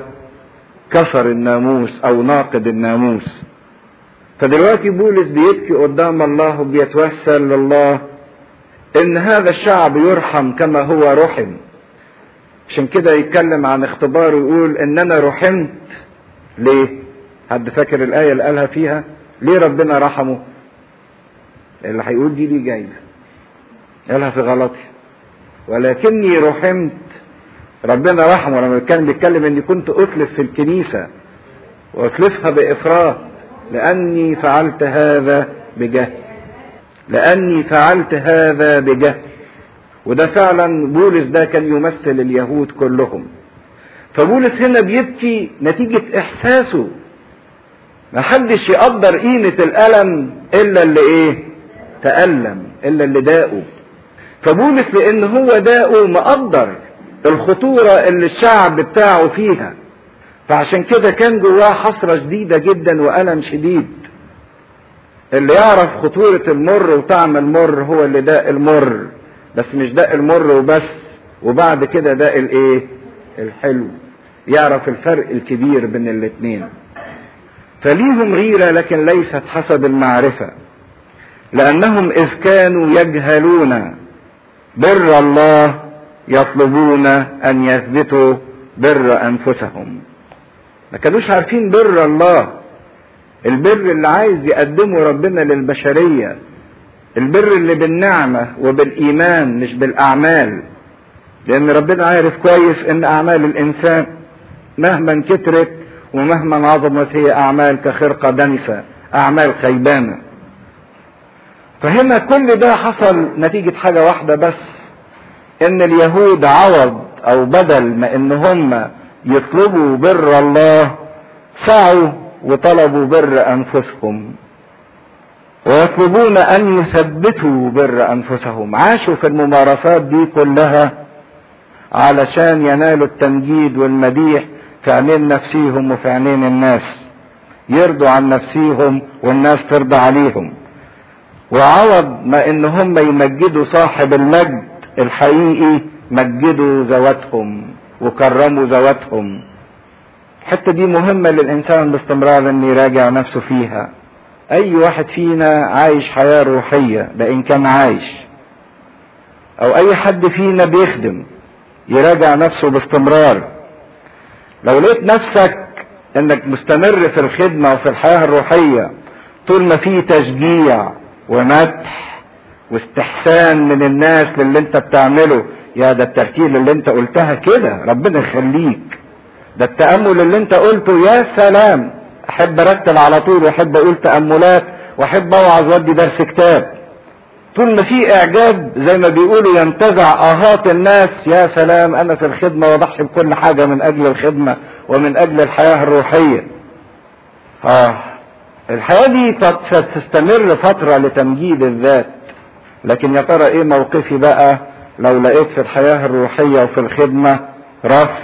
كسر الناموس او ناقض الناموس فدلوقتي بولس بيبكي قدام الله وبيتوسل لله ان هذا الشعب يرحم كما هو رحم عشان كده يتكلم عن اختبار ويقول ان انا رحمت ليه حد فاكر الايه اللي قالها فيها ليه ربنا رحمه اللي هيقول دي ليه جايزه قالها في غلطي ولكني رحمت ربنا رحمه لما كان بيتكلم اني كنت اتلف في الكنيسه واتلفها بافراط لاني فعلت هذا بجهل لاني فعلت هذا بجهل وده فعلا بولس ده كان يمثل اليهود كلهم فبولس هنا بيبكي نتيجة احساسه ما حدش يقدر قيمة الألم إلا اللي إيه؟ تألم إلا اللي داقه فبولس لأن هو داقه مقدر الخطورة اللي الشعب بتاعه فيها فعشان كده كان جواه حسرة شديدة جدا وألم شديد اللي يعرف خطورة المر وطعم المر هو اللي داق المر بس مش داق المر وبس وبعد كده داق الايه الحلو يعرف الفرق الكبير بين الاتنين فليهم غيرة لكن ليست حسب المعرفة لأنهم إذ كانوا يجهلون بر الله يطلبون أن يثبتوا بر أنفسهم ما كانوش عارفين بر الله البر اللي عايز يقدمه ربنا للبشرية البر اللي بالنعمة وبالإيمان مش بالأعمال لأن ربنا عارف كويس إن أعمال الإنسان مهما كترت ومهما عظمت هي أعمال كخرقة دنسة أعمال خيبانة فهنا كل ده حصل نتيجة حاجة واحدة بس إن اليهود عوض أو بدل ما إن هم يطلبوا بر الله سعوا وطلبوا بر أنفسهم ويطلبون ان يثبتوا بر انفسهم عاشوا في الممارسات دي كلها علشان ينالوا التمجيد والمديح في عينين نفسيهم وفي عينين الناس يرضوا عن نفسيهم والناس ترضى عليهم وعوض ما ان هم يمجدوا صاحب المجد الحقيقي مجدوا ذواتهم وكرموا ذواتهم الحته دي مهمه للانسان باستمرار ان يراجع نفسه فيها اي واحد فينا عايش حياة روحية ده ان كان عايش او اي حد فينا بيخدم يراجع نفسه باستمرار لو لقيت نفسك انك مستمر في الخدمة وفي الحياة الروحية طول ما في تشجيع ومدح واستحسان من الناس للي انت بتعمله يا ده الترتيل اللي انت قلتها كده ربنا يخليك ده التأمل اللي انت قلته يا سلام احب ارتب على طول واحب اقول تأملات واحب اوعظ وادي درس كتاب طول ما في اعجاب زي ما بيقولوا ينتزع اهات الناس يا سلام انا في الخدمه واضحي بكل حاجه من اجل الخدمه ومن اجل الحياه الروحيه اه الحياه دي ستستمر فتره لتمجيد الذات لكن يا ترى ايه موقفي بقى لو لقيت في الحياه الروحيه وفي الخدمه رفض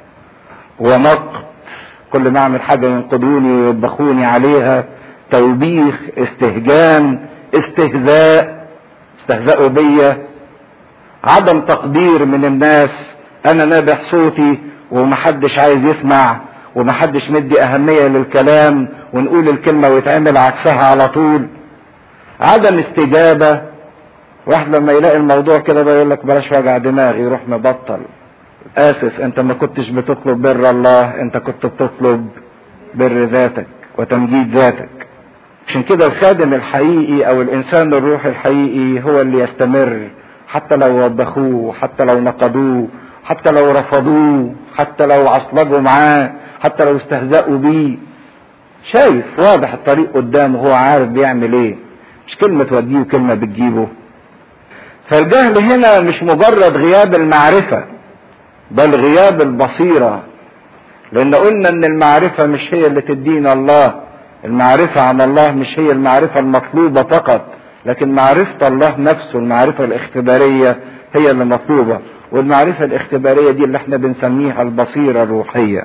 ومقت كل ما اعمل حاجه ينقضوني ويوبخوني عليها توبيخ استهجان استهزاء استهزأوا بيا عدم تقدير من الناس انا نابح صوتي ومحدش عايز يسمع ومحدش مدي اهمية للكلام ونقول الكلمة ويتعمل عكسها على طول عدم استجابة واحد لما يلاقي الموضوع كده بقى يقول لك بلاش وجع دماغ يروح مبطل اسف انت ما كنتش بتطلب بر الله انت كنت بتطلب بر ذاتك وتمجيد ذاتك عشان كده الخادم الحقيقي او الانسان الروحي الحقيقي هو اللي يستمر حتى لو وبخوه حتى لو نقدوه حتى لو رفضوه حتى لو عصلجوا معاه حتى لو استهزأوا بيه شايف واضح الطريق قدامه هو عارف بيعمل ايه مش كلمة توديه وكلمة بتجيبه فالجهل هنا مش مجرد غياب المعرفة بل غياب البصيرة لان قلنا ان المعرفة مش هي اللي تدينا الله المعرفة عن الله مش هي المعرفة المطلوبة فقط لكن معرفة الله نفسه المعرفة الاختبارية هي اللي مطلوبة والمعرفة الاختبارية دي اللي احنا بنسميها البصيرة الروحية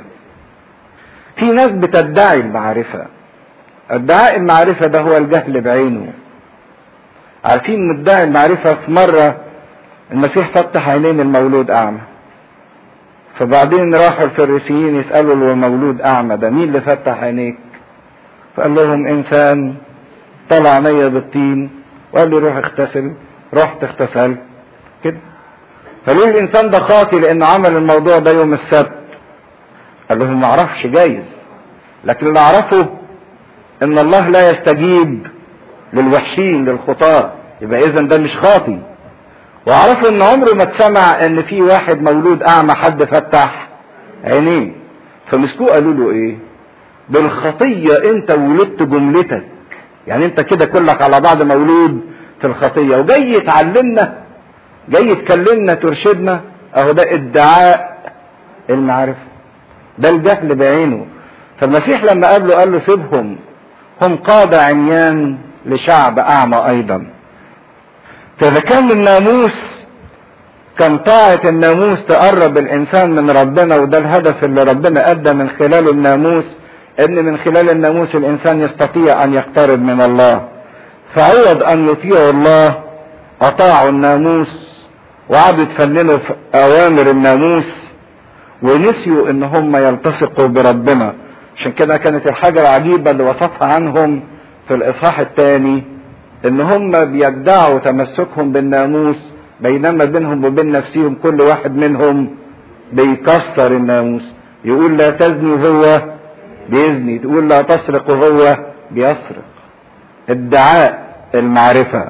في ناس بتدعي المعرفة ادعاء المعرفة ده هو الجهل بعينه عارفين مدعي المعرفة في مرة المسيح فتح عينين المولود أعمى فبعدين راحوا الفريسيين يسألوا المولود أعمى ده مين اللي فتح عينيك فقال لهم انسان طلع مية بالطين وقال لي روح اغتسل رحت اغتسلت كده فليه الانسان ده خاطي لانه عمل الموضوع ده يوم السبت قال لهم ما اعرفش جايز لكن اللي اعرفه ان الله لا يستجيب للوحشين للخطاة يبقى اذا ده مش خاطي واعرفوا ان عمره ما اتسمع ان في واحد مولود اعمى حد فتح عينيه فمسكوه قالوا له ايه بالخطية انت ولدت جملتك يعني انت كده كلك على بعض مولود في الخطية وجاي تعلمنا جاي تكلمنا ترشدنا اهو ده ادعاء المعرفة ده الجهل بعينه فالمسيح لما قابله قال له سيبهم هم قادة عميان لشعب اعمى ايضا فاذا كان الناموس كان طاعة الناموس تقرب الانسان من ربنا وده الهدف اللي ربنا ادى من خلاله الناموس ان من خلال الناموس الانسان يستطيع ان يقترب من الله فعوض ان يطيعوا الله اطاعوا الناموس وقعدوا يتفننوا في اوامر الناموس ونسيوا ان هم يلتصقوا بربنا عشان كده كانت الحاجة العجيبة اللي وصفها عنهم في الاصحاح الثاني ان هم بيدعوا تمسكهم بالناموس بينما بينهم وبين نفسهم كل واحد منهم بيكسر الناموس يقول لا تزني وهو بيزني تقول لا تسرق وهو بيسرق ادعاء المعرفة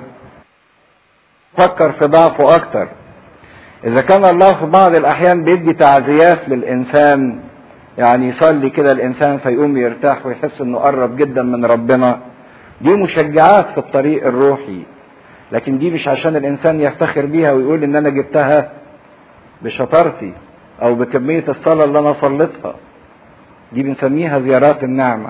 فكر في ضعفه اكتر اذا كان الله في بعض الاحيان بيدي تعزيات للانسان يعني يصلي كده الانسان فيقوم يرتاح ويحس انه قرب جدا من ربنا دي مشجعات في الطريق الروحي لكن دي مش عشان الانسان يفتخر بيها ويقول ان انا جبتها بشطارتي او بكمية الصلاة اللي انا صليتها دي بنسميها زيارات النعمة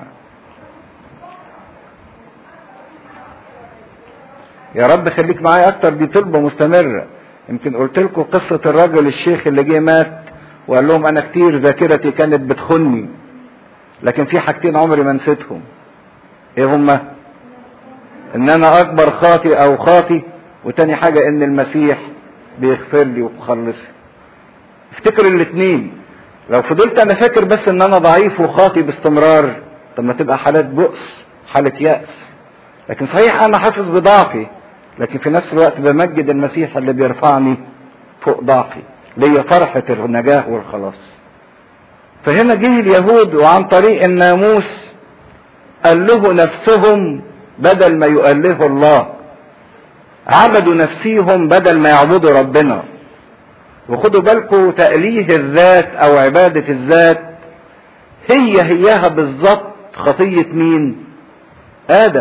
يا رب خليك معايا اكتر دي طلبة مستمرة يمكن قلت لكم قصة الرجل الشيخ اللي جه مات وقال لهم انا كتير ذاكرتي كانت بتخني لكن في حاجتين عمري ما نسيتهم ايه هما ان انا اكبر خاطي او خاطي وتاني حاجة ان المسيح بيغفر لي وبخلصني افتكر الاتنين لو فضلت انا فاكر بس ان انا ضعيف وخاطي باستمرار طب ما تبقى حالات بؤس حالة يأس لكن صحيح انا حاسس بضعفي لكن في نفس الوقت بمجد المسيح اللي بيرفعني فوق ضعفي ليا فرحة النجاة والخلاص فهنا جه اليهود وعن طريق الناموس أله نفسهم بدل ما يؤله الله عبدوا نفسيهم بدل ما يعبدوا ربنا وخدوا بالكم تأليه الذات أو عبادة الذات هي هياها بالظبط خطية مين؟ آدم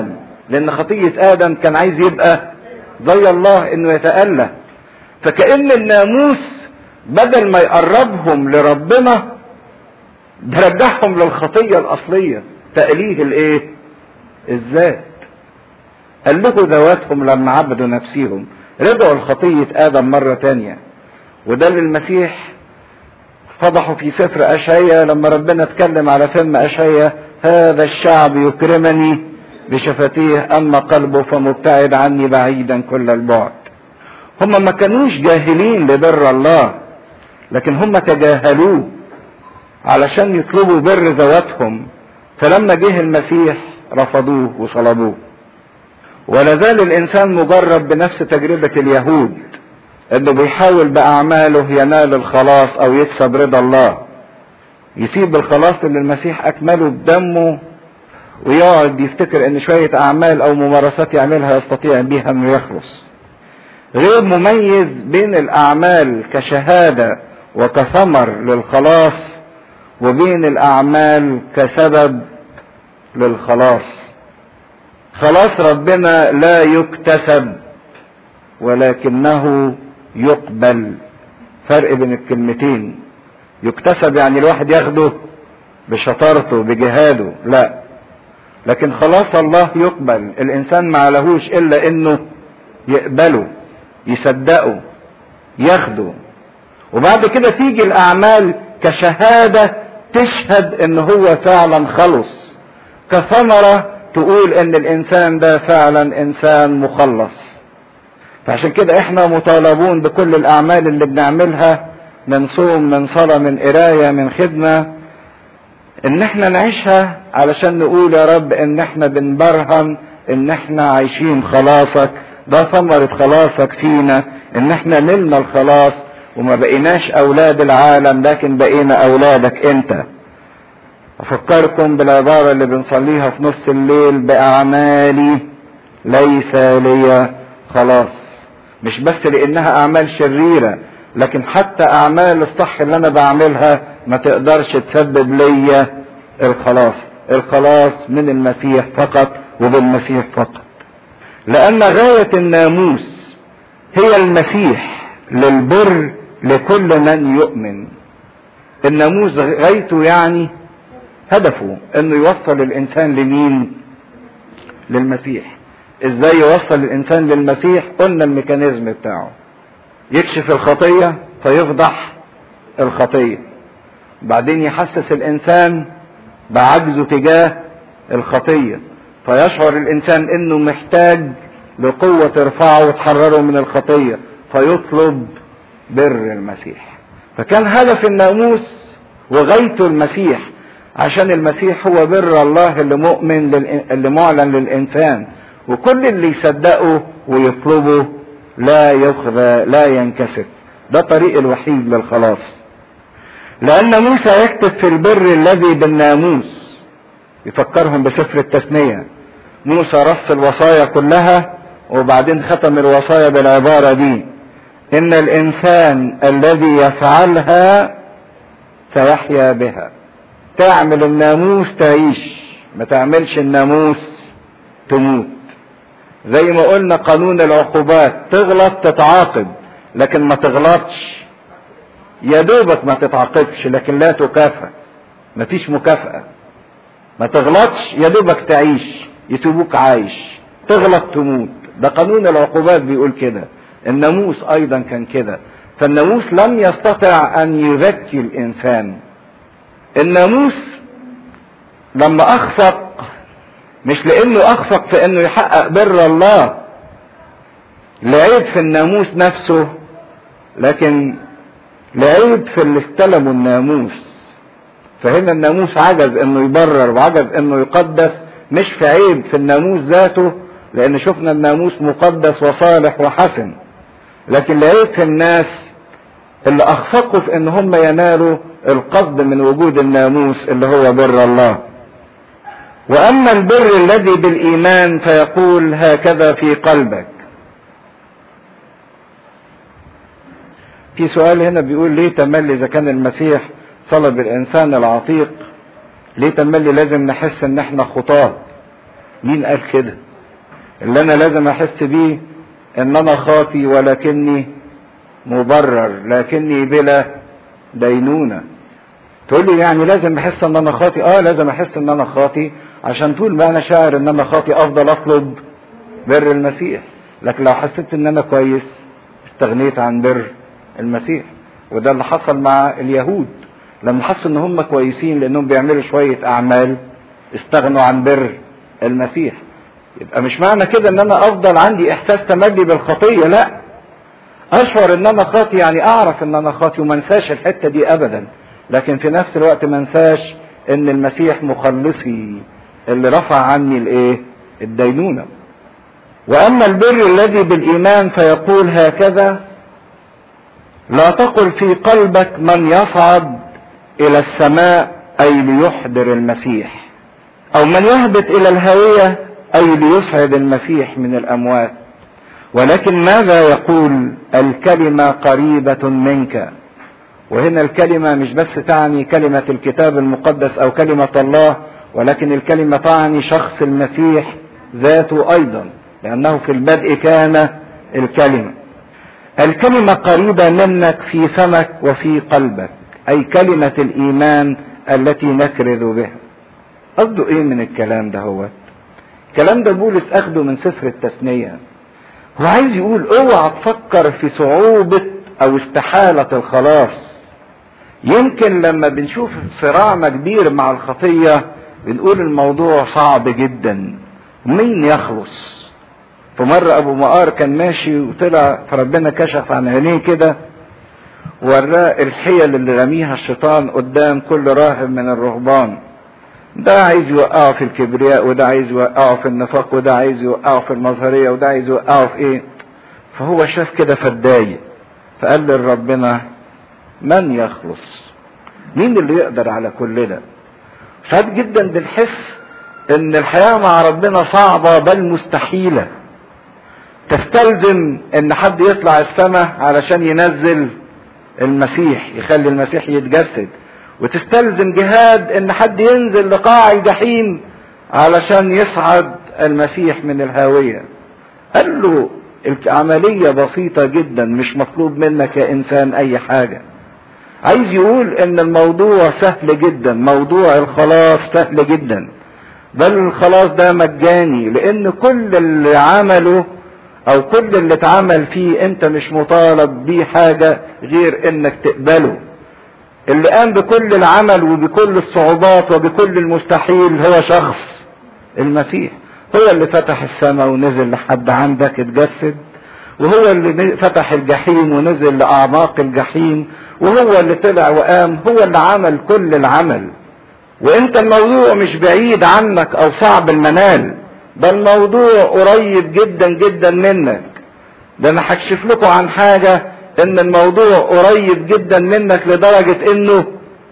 لان خطية ادم كان عايز يبقى زي الله انه يتأله فكأن الناموس بدل ما يقربهم لربنا ده رجعهم للخطية الاصلية تأليه الايه الذات قال له ذواتهم لما عبدوا نفسهم رجعوا لخطية ادم مرة تانية وده اللي المسيح فضحوا في سفر اشعيا لما ربنا اتكلم على فم اشعيا هذا الشعب يكرمني بشفتيه اما قلبه فمبتعد عني بعيدا كل البعد هم ما كانوش جاهلين لبر الله لكن هم تجاهلوه علشان يطلبوا بر ذواتهم فلما جه المسيح رفضوه وصلبوه ولا زال الانسان مجرب بنفس تجربة اليهود انه بيحاول باعماله ينال الخلاص او يكسب رضا الله يسيب الخلاص اللي المسيح اكمله بدمه ويقعد يفتكر ان شوية اعمال او ممارسات يعملها يستطيع بيها انه يخلص غير مميز بين الاعمال كشهادة وكثمر للخلاص وبين الاعمال كسبب للخلاص خلاص ربنا لا يكتسب ولكنه يقبل فرق بين الكلمتين يكتسب يعني الواحد ياخده بشطارته بجهاده لا لكن خلاص الله يقبل الانسان ما لهوش الا انه يقبله يصدقه ياخده وبعد كده تيجي الاعمال كشهاده تشهد ان هو فعلا خلص كثمره تقول ان الانسان ده فعلا انسان مخلص فعشان كده احنا مطالبون بكل الاعمال اللي بنعملها من صوم من صلاة من قراية من خدمة ان احنا نعيشها علشان نقول يا رب ان احنا بنبرهن ان احنا عايشين خلاصك ده ثمرة خلاصك فينا ان احنا نلنا الخلاص وما بقيناش اولاد العالم لكن بقينا اولادك انت افكركم بالعبارة اللي بنصليها في نص الليل باعمالي ليس لي خلاص مش بس لانها اعمال شريرة لكن حتى اعمال الصح اللي انا بعملها ما تقدرش تسبب ليا الخلاص الخلاص من المسيح فقط وبالمسيح فقط لان غاية الناموس هي المسيح للبر لكل من يؤمن الناموس غايته يعني هدفه انه يوصل الانسان لمين للمسيح ازاي يوصل الانسان للمسيح قلنا الميكانيزم بتاعه يكشف الخطية فيفضح الخطية بعدين يحسس الانسان بعجزه تجاه الخطية فيشعر الانسان انه محتاج لقوة ترفعه وتحرره من الخطية فيطلب بر المسيح فكان هدف الناموس وغايته المسيح عشان المسيح هو بر الله اللي مؤمن لل... اللي معلن للانسان وكل اللي يصدقه ويطلبه لا يخذى لا ينكسر ده طريق الوحيد للخلاص لان موسى يكتب في البر الذي بالناموس يفكرهم بسفر التثنية موسى رص الوصايا كلها وبعدين ختم الوصايا بالعبارة دي ان الانسان الذي يفعلها سيحيا بها تعمل الناموس تعيش ما تعملش الناموس تموت زي ما قلنا قانون العقوبات تغلط تتعاقب لكن ما تغلطش يا دوبك ما تتعاقبش لكن لا تكافئ مفيش مكافأة ما تغلطش يا دوبك تعيش يسيبوك عايش تغلط تموت ده قانون العقوبات بيقول كده الناموس ايضا كان كده فالناموس لم يستطع ان يذكي الانسان الناموس لما اخفق مش لانه اخفق في انه يحقق بر الله لعيب في الناموس نفسه لكن لعيب في اللي استلموا الناموس فهنا الناموس عجز انه يبرر وعجز انه يقدس مش في عيب في الناموس ذاته لان شفنا الناموس مقدس وصالح وحسن لكن العيب في الناس اللي اخفقوا في ان هم ينالوا القصد من وجود الناموس اللي هو بر الله واما البر الذي بالايمان فيقول هكذا في قلبك في سؤال هنا بيقول ليه تملي اذا كان المسيح صلب الانسان العتيق ليه تملي لازم نحس ان احنا خطاه مين قال كده اللي انا لازم احس بيه ان انا خاطي ولكني مبرر لكني بلا دينونة تقول لي يعني لازم احس ان انا خاطي اه لازم احس ان انا خاطي عشان طول ما انا شاعر ان انا خاطي افضل اطلب بر المسيح لكن لو حسيت ان انا كويس استغنيت عن بر المسيح وده اللي حصل مع اليهود لما حسوا ان هم كويسين لانهم بيعملوا شوية اعمال استغنوا عن بر المسيح يبقى مش معنى كده ان انا افضل عندي احساس تملي بالخطية لا اشعر ان انا خاطي يعني اعرف ان انا خاطي وما انساش الحتة دي ابدا لكن في نفس الوقت ما انساش ان المسيح مخلصي اللي رفع عني الايه الدينونة واما البر الذي بالايمان فيقول هكذا لا تقل في قلبك من يصعد الى السماء اي ليحضر المسيح او من يهبط الى الهوية اي ليصعد المسيح من الاموات ولكن ماذا يقول الكلمة قريبة منك وهنا الكلمة مش بس تعني كلمة الكتاب المقدس او كلمة الله ولكن الكلمة تعني شخص المسيح ذاته ايضا لانه في البدء كان الكلمة الكلمة قريبة منك في فمك وفي قلبك اي كلمة الايمان التي نكرز بها قصده ايه من الكلام ده هو الكلام ده بولس اخده من سفر التثنية هو عايز يقول اوعى تفكر في صعوبة او استحالة الخلاص يمكن لما بنشوف صراعنا كبير مع الخطية بنقول الموضوع صعب جدا مين يخلص فمرة ابو مقار كان ماشي وطلع فربنا كشف عن عينيه كده وراه الحيل اللي رميها الشيطان قدام كل راهب من الرهبان ده عايز يوقعه في الكبرياء وده عايز يوقعه في النفاق وده عايز يوقعه في المظهرية وده عايز يوقعه في ايه فهو شاف كده فاتضايق فقال لربنا من يخلص مين اللي يقدر على كل ده ساعات جدا بنحس ان الحياة مع ربنا صعبة بل مستحيلة تستلزم ان حد يطلع السماء علشان ينزل المسيح يخلي المسيح يتجسد وتستلزم جهاد ان حد ينزل لقاع الجحيم علشان يصعد المسيح من الهاوية قال له العملية بسيطة جدا مش مطلوب منك يا انسان اي حاجة عايز يقول ان الموضوع سهل جدا موضوع الخلاص سهل جدا بل الخلاص ده مجاني لان كل اللي عمله او كل اللي اتعمل فيه انت مش مطالب بيه حاجة غير انك تقبله اللي قام بكل العمل وبكل الصعوبات وبكل المستحيل هو شخص المسيح هو اللي فتح السماء ونزل لحد عندك اتجسد وهو اللي فتح الجحيم ونزل لأعماق الجحيم وهو اللي طلع وقام هو اللي عمل كل العمل وانت الموضوع مش بعيد عنك او صعب المنال ده الموضوع قريب جدا جدا منك ده انا هكشف لكم عن حاجة ان الموضوع قريب جدا منك لدرجة انه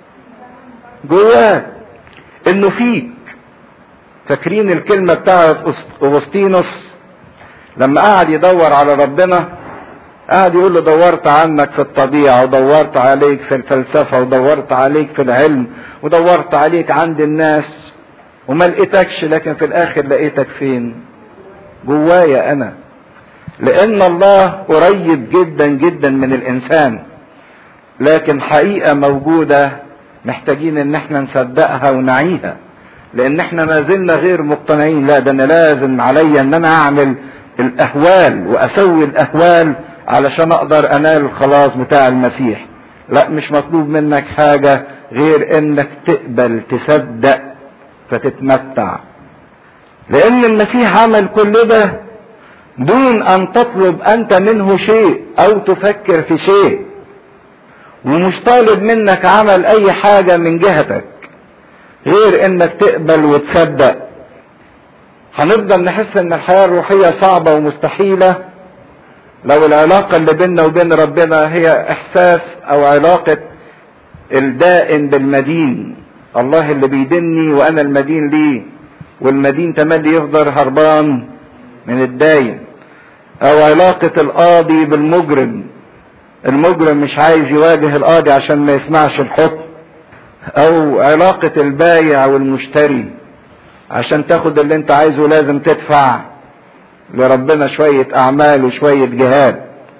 جواك انه فيك فاكرين الكلمة بتاعت اغسطينوس لما قعد يدور على ربنا قعد يقول له دورت عنك في الطبيعة ودورت عليك في الفلسفة ودورت عليك في العلم ودورت عليك عند الناس وما لقيتكش لكن في الاخر لقيتك فين جوايا انا لان الله قريب جدا جدا من الانسان لكن حقيقة موجودة محتاجين ان احنا نصدقها ونعيها لان احنا ما زلنا غير مقتنعين لا ده انا لازم عليا ان انا اعمل الاهوال واسوي الاهوال علشان اقدر انال الخلاص بتاع المسيح لا مش مطلوب منك حاجة غير انك تقبل تصدق فتتمتع لان المسيح عمل كل ده دون ان تطلب انت منه شيء او تفكر في شيء ومش طالب منك عمل اي حاجة من جهتك غير انك تقبل وتصدق هنفضل نحس ان الحياة الروحية صعبة ومستحيلة لو العلاقة اللي بيننا وبين ربنا هي احساس او علاقة الدائن بالمدين الله اللي بيدني وانا المدين ليه والمدين تملي يفضل هربان من الداين او علاقة القاضي بالمجرم المجرم مش عايز يواجه القاضي عشان ما يسمعش الحكم او علاقة البايع والمشتري عشان تاخد اللي انت عايزه لازم تدفع لربنا شوية اعمال وشوية جهاد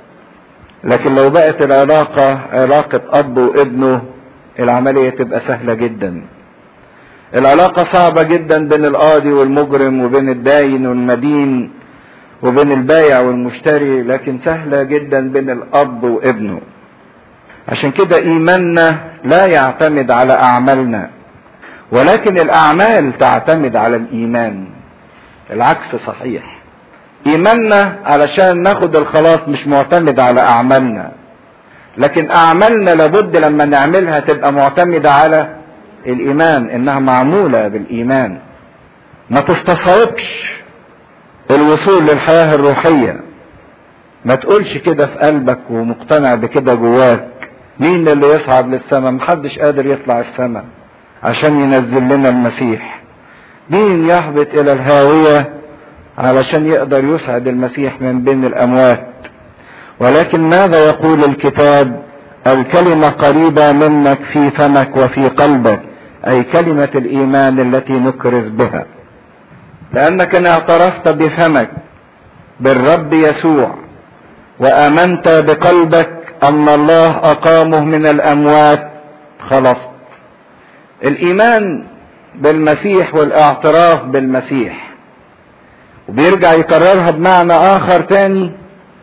لكن لو بقت العلاقة علاقة اب وابنه العملية تبقى سهلة جدا العلاقة صعبة جدا بين القاضي والمجرم وبين الداين والمدين وبين البايع والمشتري لكن سهلة جدا بين الاب وابنه عشان كده ايماننا لا يعتمد على اعمالنا ولكن الاعمال تعتمد على الايمان العكس صحيح ايماننا علشان ناخد الخلاص مش معتمد على اعمالنا لكن اعمالنا لابد لما نعملها تبقى معتمدة على الايمان انها معمولة بالايمان ما تستصعبش الوصول للحياة الروحية ما تقولش كده في قلبك ومقتنع بكده جواك مين اللي يصعد للسماء محدش قادر يطلع السماء عشان ينزل لنا المسيح مين يهبط الى الهاوية علشان يقدر يسعد المسيح من بين الاموات ولكن ماذا يقول الكتاب الكلمة قريبة منك في فمك وفي قلبك اي كلمة الايمان التي نكرز بها لانك ان اعترفت بفمك بالرب يسوع وامنت بقلبك ان الله اقامه من الاموات خلصت الايمان بالمسيح والاعتراف بالمسيح وبيرجع يكررها بمعنى اخر تاني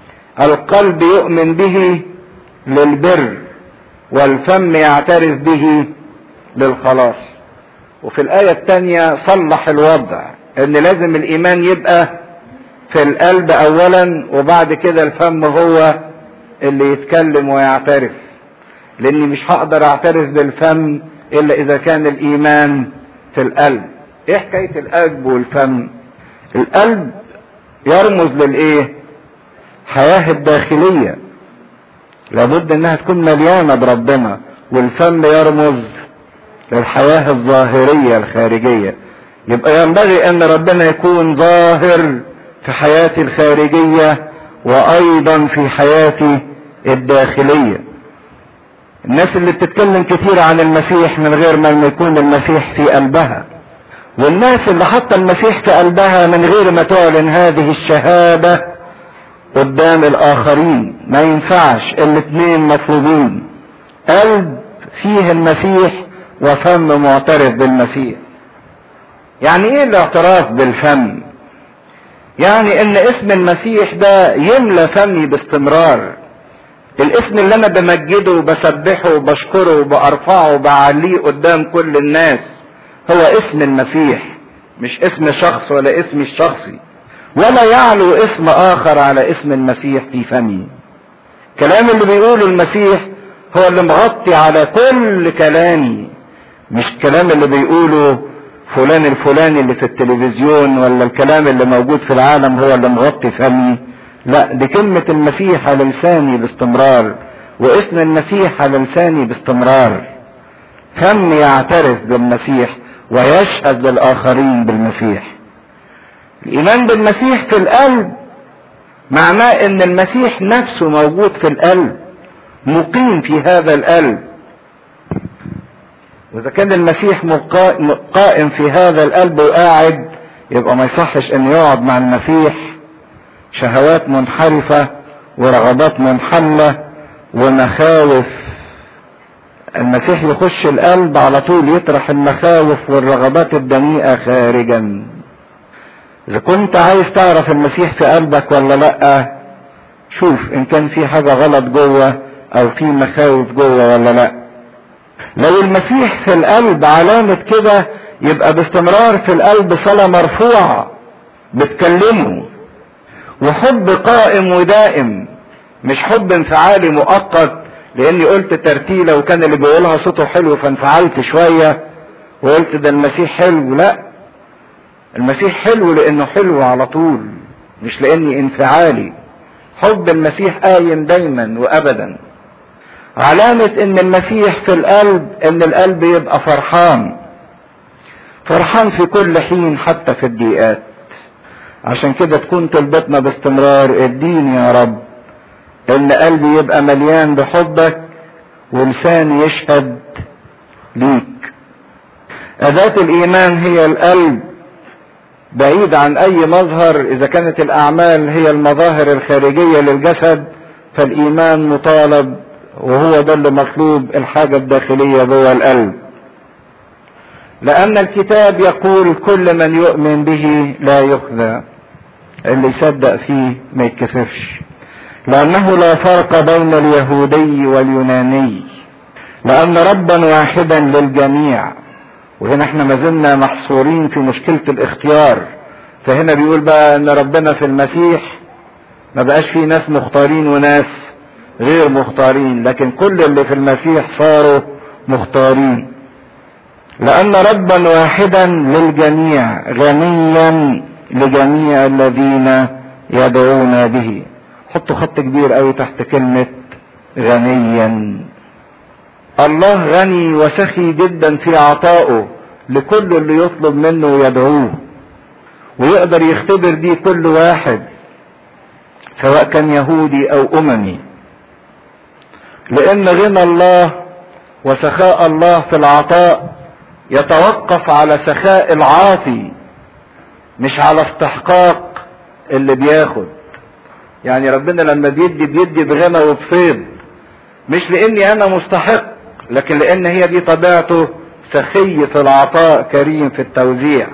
القلب يؤمن به للبر والفم يعترف به للخلاص وفي الآية التانية صلح الوضع ان لازم الايمان يبقى في القلب اولا وبعد كده الفم هو اللي يتكلم ويعترف لاني مش هقدر اعترف بالفم الا اذا كان الايمان في القلب ايه حكاية القلب والفم القلب يرمز للايه حياة الداخلية لابد انها تكون مليانة بربنا والفم يرمز للحياة الظاهرية الخارجية يبقى ينبغي ان ربنا يكون ظاهر في حياتي الخارجية وايضا في حياتي الداخلية الناس اللي بتتكلم كتير عن المسيح من غير ما يكون المسيح في قلبها والناس اللي حاطه المسيح في قلبها من غير ما تعلن هذه الشهادة قدام الاخرين ما ينفعش الاتنين مطلوبين قلب فيه المسيح وفم معترف بالمسيح يعني ايه الاعتراف بالفم يعني ان اسم المسيح ده يملى فمي باستمرار الاسم اللي انا بمجده وبسبحه وبشكره وبارفعه وبعليه قدام كل الناس هو اسم المسيح مش اسم شخص ولا اسمي الشخصي ولا يعلو اسم اخر على اسم المسيح في فمي كلام اللي بيقوله المسيح هو اللي مغطي على كل كلامي مش الكلام اللي بيقوله فلان الفلاني اللي في التلفزيون ولا الكلام اللي موجود في العالم هو اللي مغطي فمي لا دي كلمة المسيح على لساني باستمرار واسم المسيح على لساني باستمرار فم يعترف بالمسيح ويشهد للآخرين بالمسيح الإيمان بالمسيح في القلب معناه ان المسيح نفسه موجود في القلب مقيم في هذا القلب واذا كان المسيح قائم في هذا القلب وقاعد يبقى ما يصحش ان يقعد مع المسيح شهوات منحرفة ورغبات منحلة ومخاوف المسيح يخش القلب على طول يطرح المخاوف والرغبات الدنيئة خارجا اذا كنت عايز تعرف المسيح في قلبك ولا لا شوف ان كان في حاجة غلط جوه او في مخاوف جوه ولا لا لو المسيح في القلب علامة كده يبقى باستمرار في القلب صلاة مرفوعة بتكلمه وحب قائم ودائم مش حب انفعالي مؤقت لاني قلت ترتيلة وكان اللي بيقولها صوته حلو فانفعلت شوية وقلت ده المسيح حلو لا المسيح حلو لانه حلو على طول مش لاني انفعالي حب المسيح قايم دايما وابدا علامة ان المسيح في القلب ان القلب يبقى فرحان فرحان في كل حين حتى في الضيقات عشان كده تكون طلبتنا باستمرار اديني يا رب ان قلبي يبقى مليان بحبك ولساني يشهد ليك اداة الايمان هي القلب بعيد عن اي مظهر اذا كانت الاعمال هي المظاهر الخارجية للجسد فالايمان مطالب وهو ده اللي مطلوب الحاجة الداخلية جوه القلب لان الكتاب يقول كل من يؤمن به لا يخزى اللي يصدق فيه ما يتكسفش لانه لا فرق بين اليهودي واليوناني لان ربا واحدا للجميع وهنا احنا ما زلنا محصورين في مشكلة الاختيار فهنا بيقول بقى ان ربنا في المسيح ما بقاش في ناس مختارين وناس غير مختارين لكن كل اللي في المسيح صاروا مختارين لان ربا واحدا للجميع غنيا لجميع الذين يدعون به حطوا خط كبير قوي تحت كلمة غنيا الله غني وسخي جدا في عطائه لكل اللي يطلب منه ويدعوه ويقدر يختبر دي كل واحد سواء كان يهودي او اممي لان غنى الله وسخاء الله في العطاء يتوقف على سخاء العاطي مش على استحقاق اللي بياخد يعني ربنا لما بيدي بيدي بغنى وبفيض مش لاني انا مستحق لكن لان هي دي طبيعته سخي في العطاء كريم في التوزيع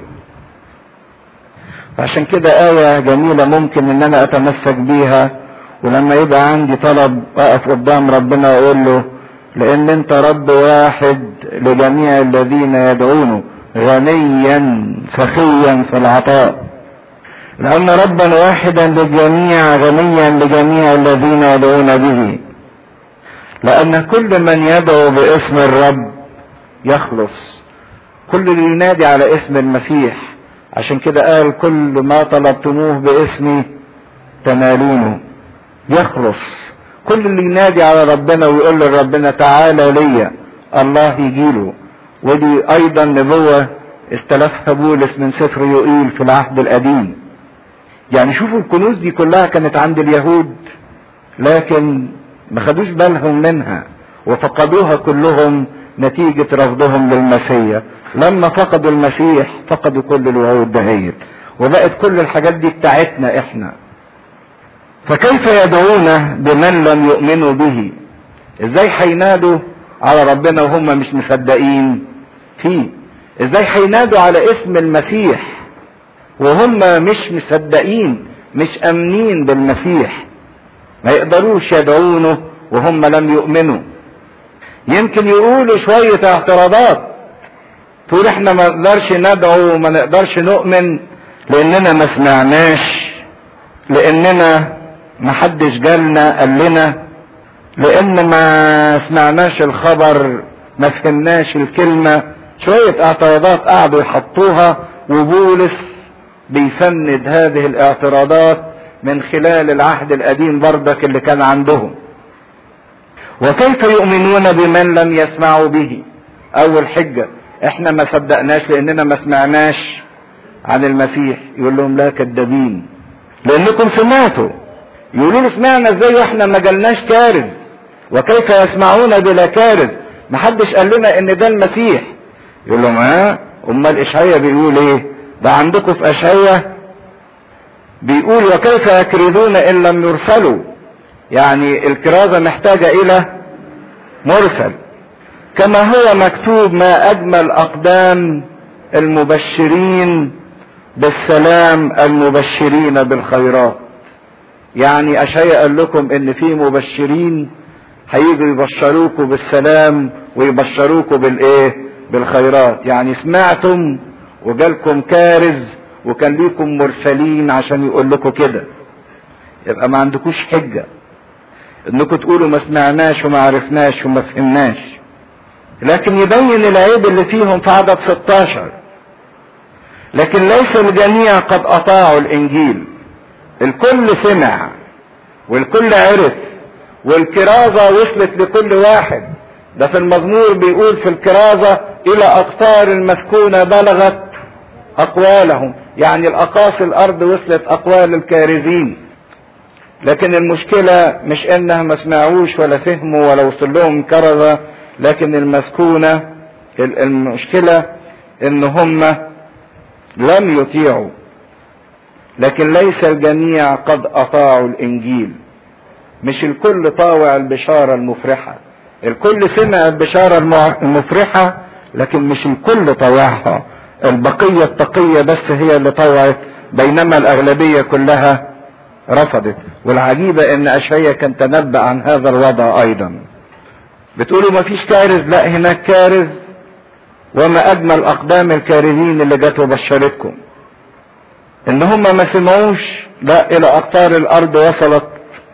عشان كده آية جميلة ممكن ان انا اتمسك بيها ولما يبقى عندي طلب اقف قدام ربنا واقول له لان انت رب واحد لجميع الذين يدعونه غنيا سخيا في العطاء لان ربا واحدا للجميع غنيا لجميع الذين يدعون به لان كل من يدعو باسم الرب يخلص كل اللي ينادي على اسم المسيح عشان كده قال كل ما طلبتموه باسمي تنالونه يخلص كل اللي ينادي على ربنا ويقول لربنا تعالى ليا الله يجيله ودي ايضا نبوة استلفها بولس من سفر يوئيل في العهد القديم يعني شوفوا الكنوز دي كلها كانت عند اليهود لكن ما خدوش بالهم منها وفقدوها كلهم نتيجة رفضهم للمسيح لما فقدوا المسيح فقدوا كل الوعود دهيت وبقت كل الحاجات دي بتاعتنا احنا فكيف يدعون بمن لم يؤمنوا به ازاي هينادوا على ربنا وهم مش مصدقين فيه ازاي هينادوا على اسم المسيح وهم مش مصدقين مش امنين بالمسيح ما يقدروش يدعونه وهم لم يؤمنوا يمكن يقولوا شوية اعتراضات تقول احنا ما نقدرش ندعو وما نقدرش نؤمن لاننا ما سمعناش لاننا ما حدش جالنا قال لنا لان ما سمعناش الخبر ما فهمناش الكلمة شوية اعتراضات قعدوا يحطوها وبولس بيفند هذه الاعتراضات من خلال العهد القديم بردك اللي كان عندهم وكيف يؤمنون بمن لم يسمعوا به اول حجة احنا ما صدقناش لاننا ما سمعناش عن المسيح يقول لهم لا كذابين لانكم سمعتوا يقولوا له سمعنا ازاي واحنا ما جالناش كارز وكيف يسمعون بلا كارز ما حدش قال لنا ان ده المسيح يقول لهم ها امال اشعيا بيقول ايه ده عندكم في اشعيا بيقول وكيف يكردون ان لم يرسلوا يعني الكرازة محتاجة الى مرسل كما هو مكتوب ما اجمل اقدام المبشرين بالسلام المبشرين بالخيرات يعني اشياء قال لكم ان في مبشرين هيجوا يبشروكوا بالسلام ويبشروكوا بالايه بالخيرات يعني سمعتم وجالكم كارز وكان ليكم مرسلين عشان يقول لكم كده يبقى ما عندكوش حجه انكم تقولوا ما سمعناش وما عرفناش وما فهمناش لكن يبين العيب اللي فيهم في عدد 16 لكن ليس الجميع قد اطاعوا الانجيل الكل سمع والكل عرف والكرازة وصلت لكل واحد ده في المزمور بيقول في الكرازة الى اقطار المسكونة بلغت اقوالهم يعني الاقاصي الارض وصلت اقوال الكارزين لكن المشكلة مش انها ما سمعوش ولا فهموا ولا وصل لهم كرزة لكن المسكونة المشكلة ان هم لم يطيعوا لكن ليس الجميع قد اطاعوا الانجيل مش الكل طاوع البشارة المفرحة الكل سمع البشارة المفرحة لكن مش الكل طوعها البقية التقية بس هي اللي طوعت بينما الأغلبية كلها رفضت والعجيبة ان أشعية كان تنبأ عن هذا الوضع أيضا بتقولوا ما فيش كارز لا هناك كارز وما أجمل أقدام الكارزين اللي جت وبشرتكم ان هم ما سمعوش لا إلى أقطار الأرض وصلت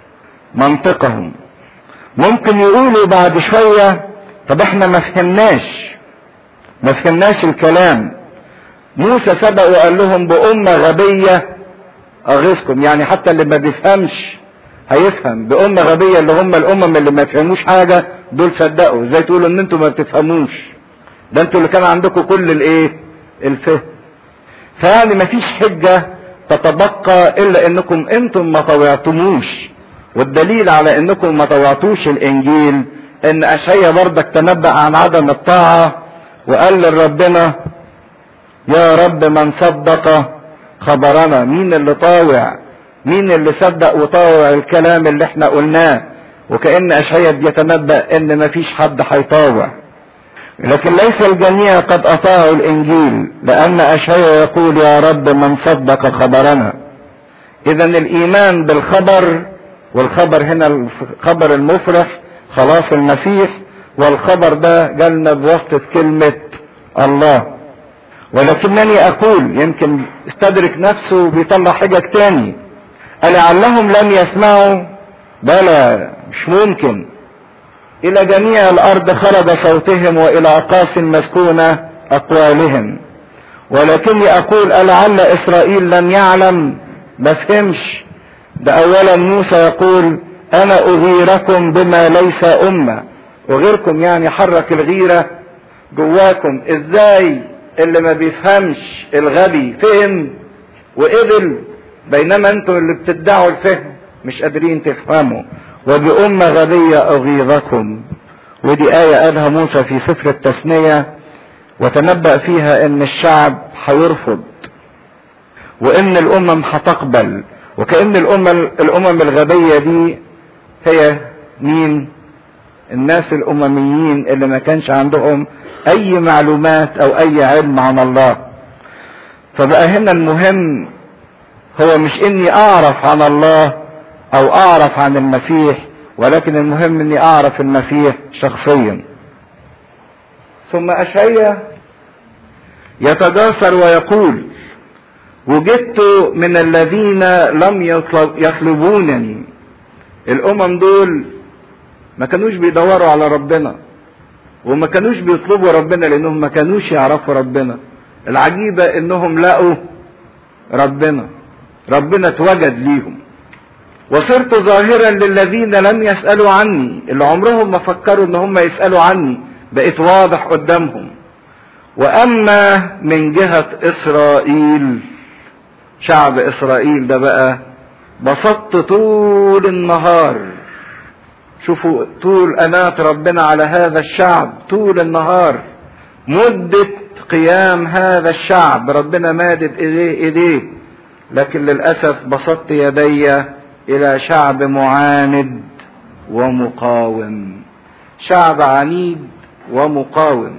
منطقهم ممكن يقولوا بعد شوية طب احنا ما فهمناش ما فهمناش الكلام موسى سبق وقال لهم بأمة غبية أغيظكم يعني حتى اللي ما بيفهمش هيفهم بأمة غبية اللي هم الأمم اللي ما فهموش حاجة دول صدقوا ازاي تقولوا ان انتوا ما بتفهموش ده انتوا اللي كان عندكم كل الايه الفهم فيعني ما فيش حجة تتبقى الا انكم انتم ما طوعتموش والدليل على انكم ما طوعتوش الانجيل ان اشعيا برضك تنبأ عن عدم الطاعة وقال لربنا يا رب من صدق خبرنا مين اللي طاوع مين اللي صدق وطاوع الكلام اللي احنا قلناه وكأن اشعيا بيتنبأ ان مفيش حد هيطاوع لكن ليس الجميع قد اطاعوا الانجيل لان اشعيا يقول يا رب من صدق خبرنا اذا الايمان بالخبر والخبر هنا الخبر المفرح خلاص المسيح والخبر ده جالنا بواسطة كلمة الله ولكنني اقول يمكن استدرك نفسه بيطلع حجج تاني ألعلهم لم يسمعوا بلى مش ممكن إلى جميع الأرض خرج صوتهم وإلى أقاصي مسكونة أقوالهم ولكني أقول ألعل إسرائيل لم يعلم ما فهمش ده أولا موسى يقول أنا أغيركم بما ليس أمة وغيركم يعني حرك الغيرة جواكم إزاي اللي ما بيفهمش الغبي فهم وقبل بينما انتم اللي بتدعوا الفهم مش قادرين تفهموا وبأمة غبية أغيظكم ودي آية قالها موسى في سفر التثنية وتنبأ فيها ان الشعب هيرفض وان الامم هتقبل وكأن الامم الامم الغبية دي هي مين الناس الامميين اللي ما كانش عندهم اي معلومات او اي علم عن الله فبقى هنا المهم هو مش اني اعرف عن الله او اعرف عن المسيح ولكن المهم اني اعرف المسيح شخصيا ثم اشعيا يتجاسر ويقول وجدت من الذين لم يطلب يطلبونني الامم دول ما كانوش بيدوروا على ربنا وما كانوش بيطلبوا ربنا لانهم ما كانوش يعرفوا ربنا العجيبة انهم لقوا ربنا ربنا اتوجد ليهم وصرت ظاهرا للذين لم يسألوا عني اللي عمرهم ما فكروا ان هم يسألوا عني بقيت واضح قدامهم واما من جهة اسرائيل شعب اسرائيل ده بقى بسطت طول النهار شوفوا طول انات ربنا على هذا الشعب طول النهار مدة قيام هذا الشعب ربنا مادد ايديه ايديه لكن للاسف بسطت يدي الى شعب معاند ومقاوم شعب عنيد ومقاوم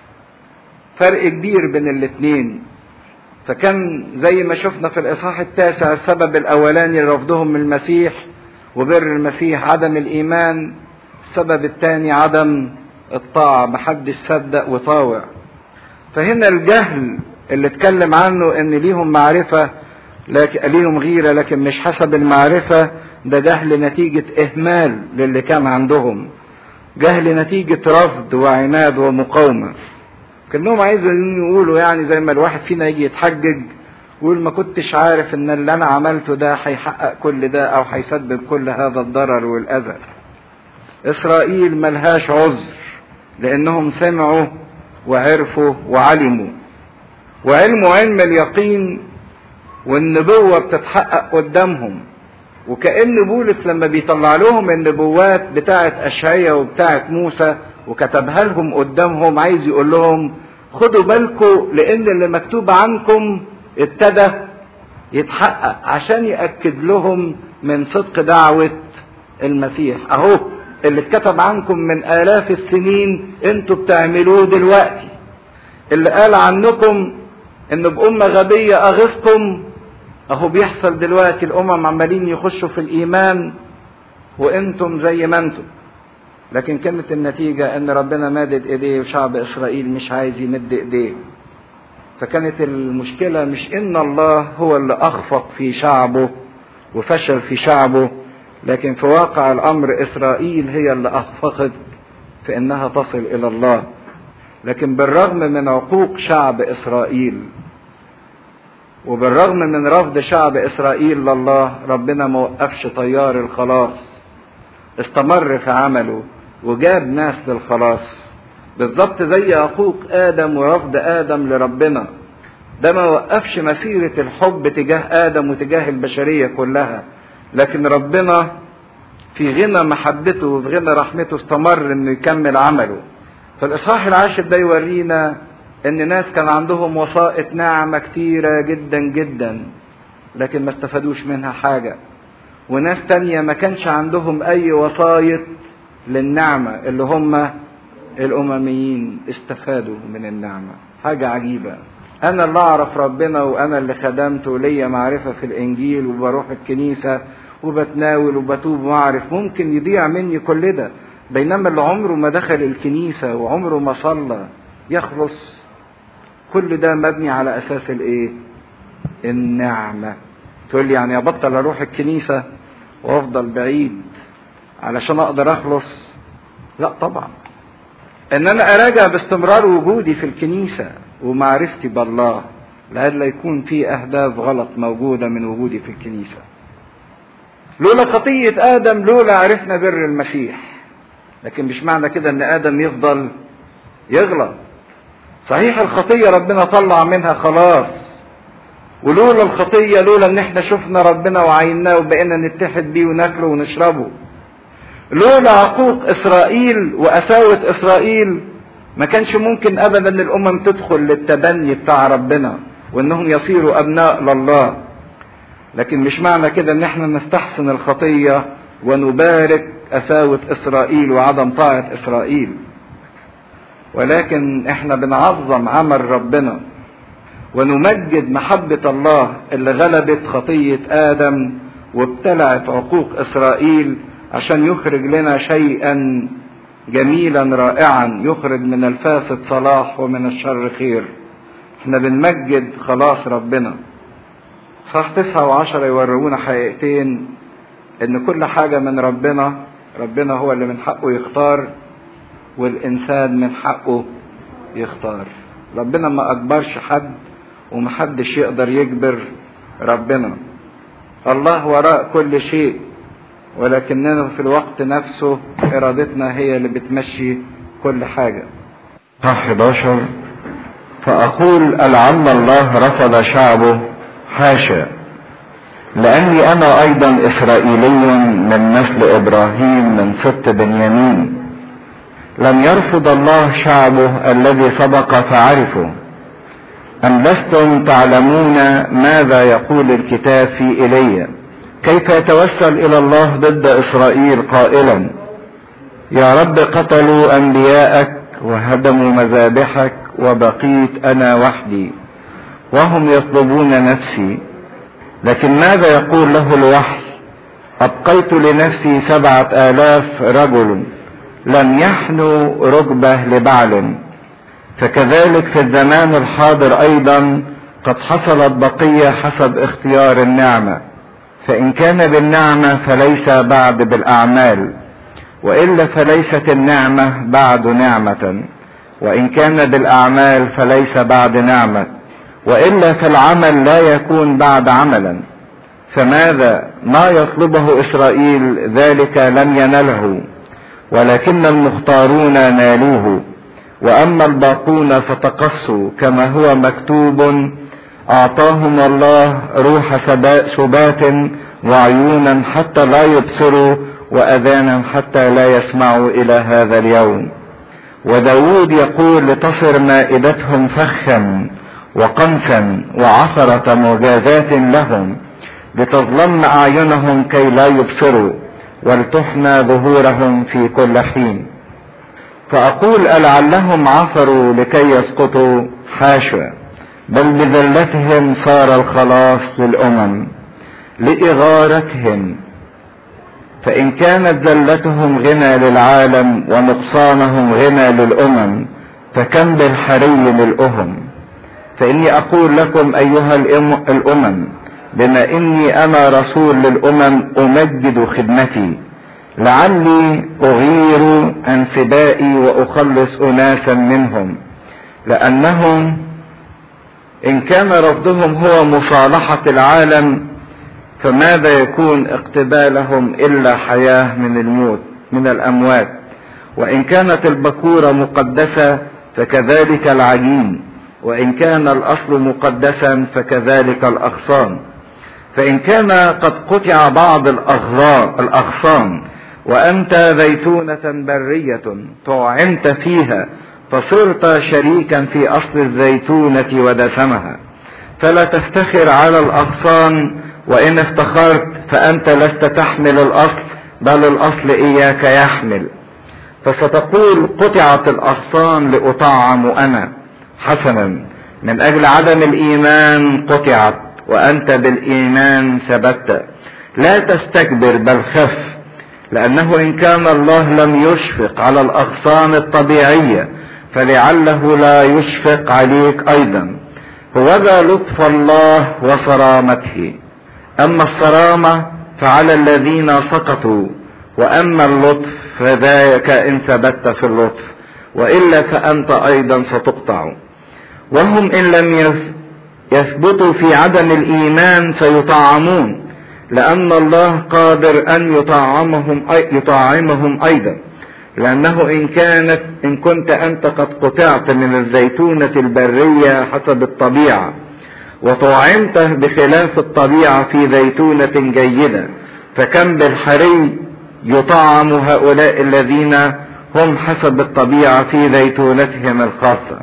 فرق كبير بين الاثنين فكان زي ما شفنا في الاصحاح التاسع السبب الاولاني لرفضهم من المسيح وبر المسيح عدم الايمان السبب الثاني عدم الطاعة محدش صدق وطاوع فهنا الجهل اللي اتكلم عنه ان ليهم معرفة لكن ليهم غيرة لكن مش حسب المعرفة ده جهل نتيجة اهمال للي كان عندهم جهل نتيجة رفض وعناد ومقاومة كانهم عايزين يقولوا يعني زي ما الواحد فينا يجي يتحجج ويقول ما كنتش عارف ان اللي انا عملته ده هيحقق كل ده او هيسبب كل هذا الضرر والاذى اسرائيل ملهاش عذر لانهم سمعوا وعرفوا وعلموا وعلموا علم اليقين والنبوة بتتحقق قدامهم وكأن بولس لما بيطلع لهم النبوات بتاعة أشعية وبتاعة موسى وكتبها لهم قدامهم عايز يقول لهم خدوا بالكم لأن اللي مكتوب عنكم ابتدى يتحقق عشان يأكد لهم من صدق دعوة المسيح اهو اللي اتكتب عنكم من آلاف السنين انتوا بتعملوه دلوقتي اللي قال عنكم ان بأمة غبية اغصتم اهو بيحصل دلوقتي الامم عمالين يخشوا في الايمان وانتم زي ما انتم لكن كانت النتيجة ان ربنا مادد ايديه وشعب اسرائيل مش عايز يمد ايديه فكانت المشكلة مش ان الله هو اللي اخفق في شعبه وفشل في شعبه لكن في واقع الامر اسرائيل هي اللي اخفقت في انها تصل الى الله لكن بالرغم من عقوق شعب اسرائيل وبالرغم من رفض شعب اسرائيل لله ربنا ما وقفش طيار الخلاص استمر في عمله وجاب ناس للخلاص بالظبط زي عقوق ادم ورفض ادم لربنا ده ما وقفش مسيرة الحب تجاه ادم وتجاه البشرية كلها لكن ربنا في غنى محبته وفي غنى رحمته استمر انه يكمل عمله فالاصحاح العاشر ده يورينا ان ناس كان عندهم وسائط ناعمة كتيرة جدا جدا لكن ما استفادوش منها حاجة وناس تانية ما كانش عندهم اي وسائط للنعمة اللي هم الامميين استفادوا من النعمة حاجة عجيبة انا اللي اعرف ربنا وانا اللي خدمته وليا معرفة في الانجيل وبروح الكنيسة وبتناول وبتوب واعرف ممكن يضيع مني كل ده بينما اللي عمره ما دخل الكنيسة وعمره ما صلى يخلص كل ده مبني على اساس الايه النعمة تقول لي يعني ابطل اروح الكنيسة وافضل بعيد علشان اقدر اخلص لا طبعا ان انا اراجع باستمرار وجودي في الكنيسة ومعرفتي بالله لئلا يكون في اهداف غلط موجودة من وجودي في الكنيسة لولا خطية ادم لولا عرفنا بر المسيح لكن مش معنى كده ان ادم يفضل يغلط صحيح الخطية ربنا طلع منها خلاص ولولا الخطية لولا ان احنا شفنا ربنا وعيناه وبقينا نتحد بيه وناكله ونشربه لولا عقوق اسرائيل وقساوة اسرائيل ما كانش ممكن ابدا الامم تدخل للتبني بتاع ربنا وانهم يصيروا ابناء لله لكن مش معنى كده ان احنا نستحسن الخطية ونبارك قساوة اسرائيل وعدم طاعة اسرائيل ولكن احنا بنعظم عمل ربنا ونمجد محبة الله اللي غلبت خطية آدم وابتلعت عقوق إسرائيل عشان يخرج لنا شيئا جميلا رائعا يخرج من الفاسد صلاح ومن الشر خير احنا بنمجد خلاص ربنا صح تسعة وعشرة يورونا حقيقتين ان كل حاجة من ربنا ربنا هو اللي من حقه يختار والانسان من حقه يختار ربنا ما اجبرش حد ومحدش يقدر يجبر ربنا الله وراء كل شيء ولكننا في الوقت نفسه ارادتنا هي اللي بتمشي كل حاجة صح 11 فأقول لعل الله رفض شعبه حاشا لأني أنا أيضا إسرائيلي من نسل إبراهيم من سبط بنيامين لم يرفض الله شعبه الذي سبق فعرفه أم لستم تعلمون ماذا يقول الكتاب في إيليا كيف يتوسل إلى الله ضد إسرائيل قائلا يا رب قتلوا أنبياءك وهدموا مذابحك وبقيت أنا وحدي وهم يطلبون نفسي لكن ماذا يقول له الوحي أبقيت لنفسي سبعة آلاف رجل لم يحنوا ركبة لبعل فكذلك في الزمان الحاضر ايضا قد حصلت بقية حسب اختيار النعمة فان كان بالنعمة فليس بعد بالاعمال والا فليست النعمة بعد نعمة وان كان بالاعمال فليس بعد نعمة والا فالعمل لا يكون بعد عملا فماذا ما يطلبه اسرائيل ذلك لم ينله ولكن المختارون نالوه واما الباقون فتقصوا كما هو مكتوب اعطاهم الله روح سبات وعيونا حتى لا يبصروا واذانا حتى لا يسمعوا الى هذا اليوم وداود يقول لتصر مائدتهم فخا وقمسا وعثرة مجازات لهم لتظلم أعينهم كي لا يبصروا ولتحنى ظهورهم في كل حين فأقول ألعلهم عثروا لكي يسقطوا حاشا بل بذلتهم صار الخلاص للأمم لإغارتهم فإن كانت ذلتهم غنى للعالم ونقصانهم غنى للأمم فكم بالحري للأهم فإني أقول لكم أيها الأمم بما إني أنا رسول للأمم أمجد خدمتي لعلي أغير أنسبائي وأخلص أناسا منهم لأنهم إن كان رفضهم هو مصالحة العالم فماذا يكون اقتبالهم إلا حياة من الموت من الأموات وإن كانت البكورة مقدسة فكذلك العجين وإن كان الأصل مقدسا فكذلك الأغصان فإن كان قد قطع بعض الأغصان وأنت زيتونة برية طعمت فيها فصرت شريكا في أصل الزيتونة ودسمها فلا تفتخر على الأغصان وإن افتخرت فأنت لست تحمل الأصل بل الأصل إياك يحمل فستقول قطعت الأغصان لأطعم أنا حسنا من أجل عدم الإيمان قطعت وأنت بالإيمان ثبت لا تستكبر بل خف لأنه إن كان الله لم يشفق على الأغصان الطبيعية فلعله لا يشفق عليك أيضا وذا لطف الله وصرامته أما الصرامة فعلى الذين سقطوا وأما اللطف فذاك إن ثبت في اللطف وإلا فأنت أيضا ستقطع وهم إن لم يثبتوا في عدم الإيمان سيطعمون لأن الله قادر أن يطعمهم يطعمهم أيضا لأنه إن كانت إن كنت أنت قد قطعت من الزيتونة البرية حسب الطبيعة وطعمت بخلاف الطبيعة في زيتونة جيدة فكم بالحري يطعم هؤلاء الذين هم حسب الطبيعة في زيتونتهم الخاصة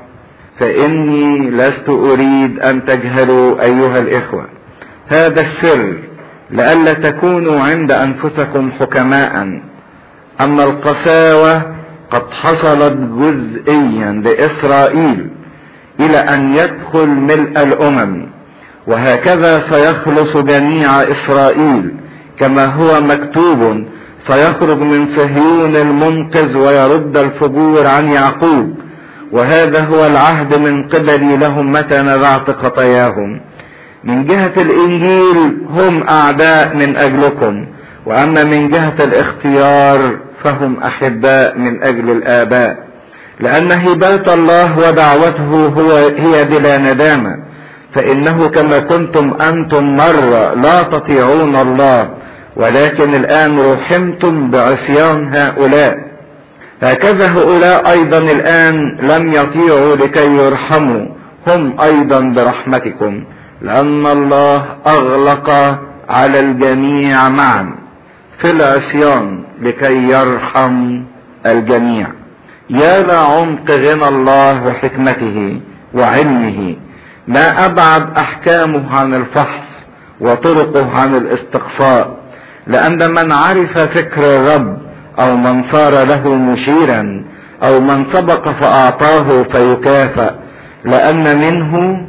فإني لست أريد أن تجهلوا أيها الإخوة هذا السر لئلا تكونوا عند أنفسكم حكماء أن القساوة قد حصلت جزئيا لإسرائيل إلى أن يدخل ملء الأمم وهكذا سيخلص جميع إسرائيل كما هو مكتوب سيخرج من صهيون المنقذ ويرد الفجور عن يعقوب وهذا هو العهد من قبلي لهم متى نزعت خطاياهم من جهة الإنجيل هم أعداء من أجلكم وأما من جهة الاختيار فهم أحباء من أجل الآباء لأن هبات الله ودعوته هو هي بلا ندامة فإنه كما كنتم أنتم مرة لا تطيعون الله ولكن الآن رحمتم بعصيان هؤلاء هكذا هؤلاء أيضا الآن لم يطيعوا لكي يرحموا هم أيضا برحمتكم لأن الله أغلق على الجميع معا في العصيان لكي يرحم الجميع يا لعمق غنى الله وحكمته وعلمه ما أبعد أحكامه عن الفحص وطرقه عن الاستقصاء لأن من عرف فكر الرب أو من صار له مشيرا أو من سبق فأعطاه فيكافأ لأن منه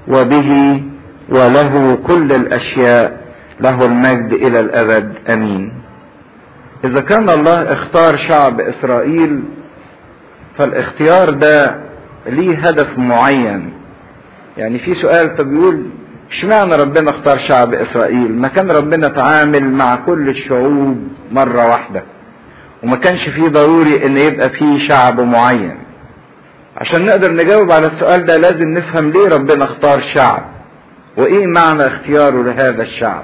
وبه وله كل الأشياء له المجد إلى الأبد أمين إذا كان الله اختار شعب إسرائيل فالاختيار ده ليه هدف معين يعني في سؤال طب بيقول اشمعنى ربنا اختار شعب اسرائيل ما كان ربنا تعامل مع كل الشعوب مرة واحدة وما كانش فيه ضروري ان يبقى فيه شعب معين عشان نقدر نجاوب على السؤال ده لازم نفهم ليه ربنا اختار شعب وايه معنى اختياره لهذا الشعب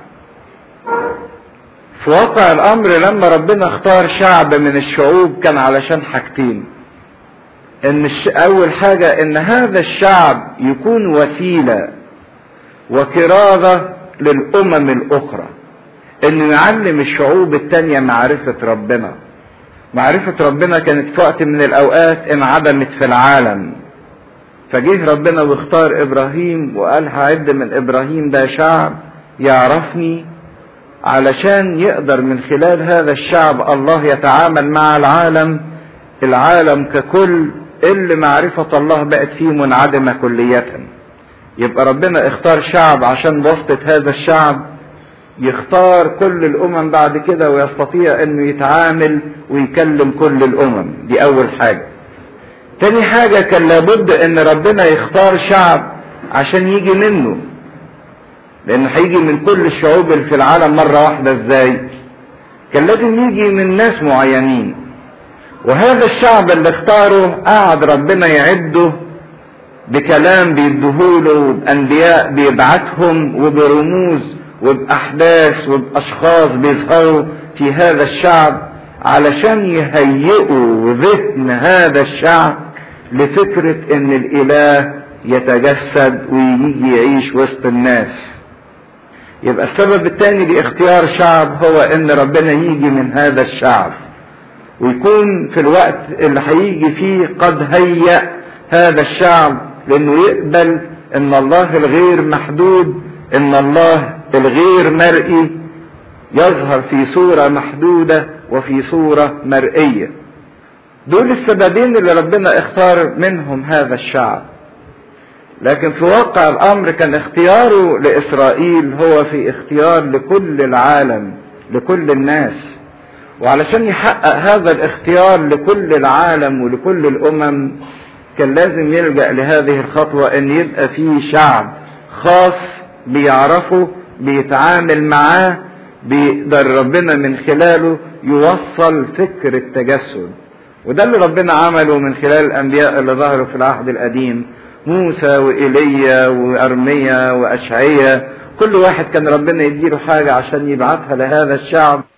في واقع الامر لما ربنا اختار شعب من الشعوب كان علشان حاجتين ان الش... اول حاجة ان هذا الشعب يكون وسيلة وكرازة للامم الاخرى انه يعلم الشعوب التانية معرفة ربنا معرفة ربنا كانت في وقت من الاوقات انعدمت في العالم فجه ربنا واختار ابراهيم وقال هعد من ابراهيم ده شعب يعرفني علشان يقدر من خلال هذا الشعب الله يتعامل مع العالم العالم ككل اللي معرفة الله بقت فيه منعدمة كلية يبقى ربنا اختار شعب عشان بواسطة هذا الشعب يختار كل الامم بعد كده ويستطيع انه يتعامل ويكلم كل الامم دي اول حاجة تاني حاجة كان لابد ان ربنا يختار شعب عشان يجي منه لان هيجي من كل الشعوب اللي في العالم مرة واحدة ازاي كان لازم يجي من ناس معينين وهذا الشعب اللي اختاره قعد ربنا يعده بكلام بيديهوله وبأنبياء بيبعتهم وبرموز وبأحداث وبأشخاص بيظهروا في هذا الشعب علشان يهيئوا ذهن هذا الشعب لفكرة ان الاله يتجسد ويجي يعيش وسط الناس يبقى السبب الثاني لاختيار شعب هو ان ربنا يجي من هذا الشعب ويكون في الوقت اللي هيجي فيه قد هيأ هذا الشعب لانه يقبل ان الله الغير محدود ان الله الغير مرئي يظهر في صورة محدودة وفي صورة مرئية دول السببين اللي ربنا اختار منهم هذا الشعب لكن في واقع الامر كان اختياره لاسرائيل هو في اختيار لكل العالم لكل الناس وعلشان يحقق هذا الاختيار لكل العالم ولكل الامم كان لازم يلجأ لهذه الخطوة ان يبقى فيه شعب خاص بيعرفه بيتعامل معاه بيقدر ربنا من خلاله يوصل فكر التجسد وده اللي ربنا عمله من خلال الانبياء اللي ظهروا في العهد القديم موسى وإيليا وأرميا وأشعيا كل واحد كان ربنا يديله حاجة عشان يبعتها لهذا الشعب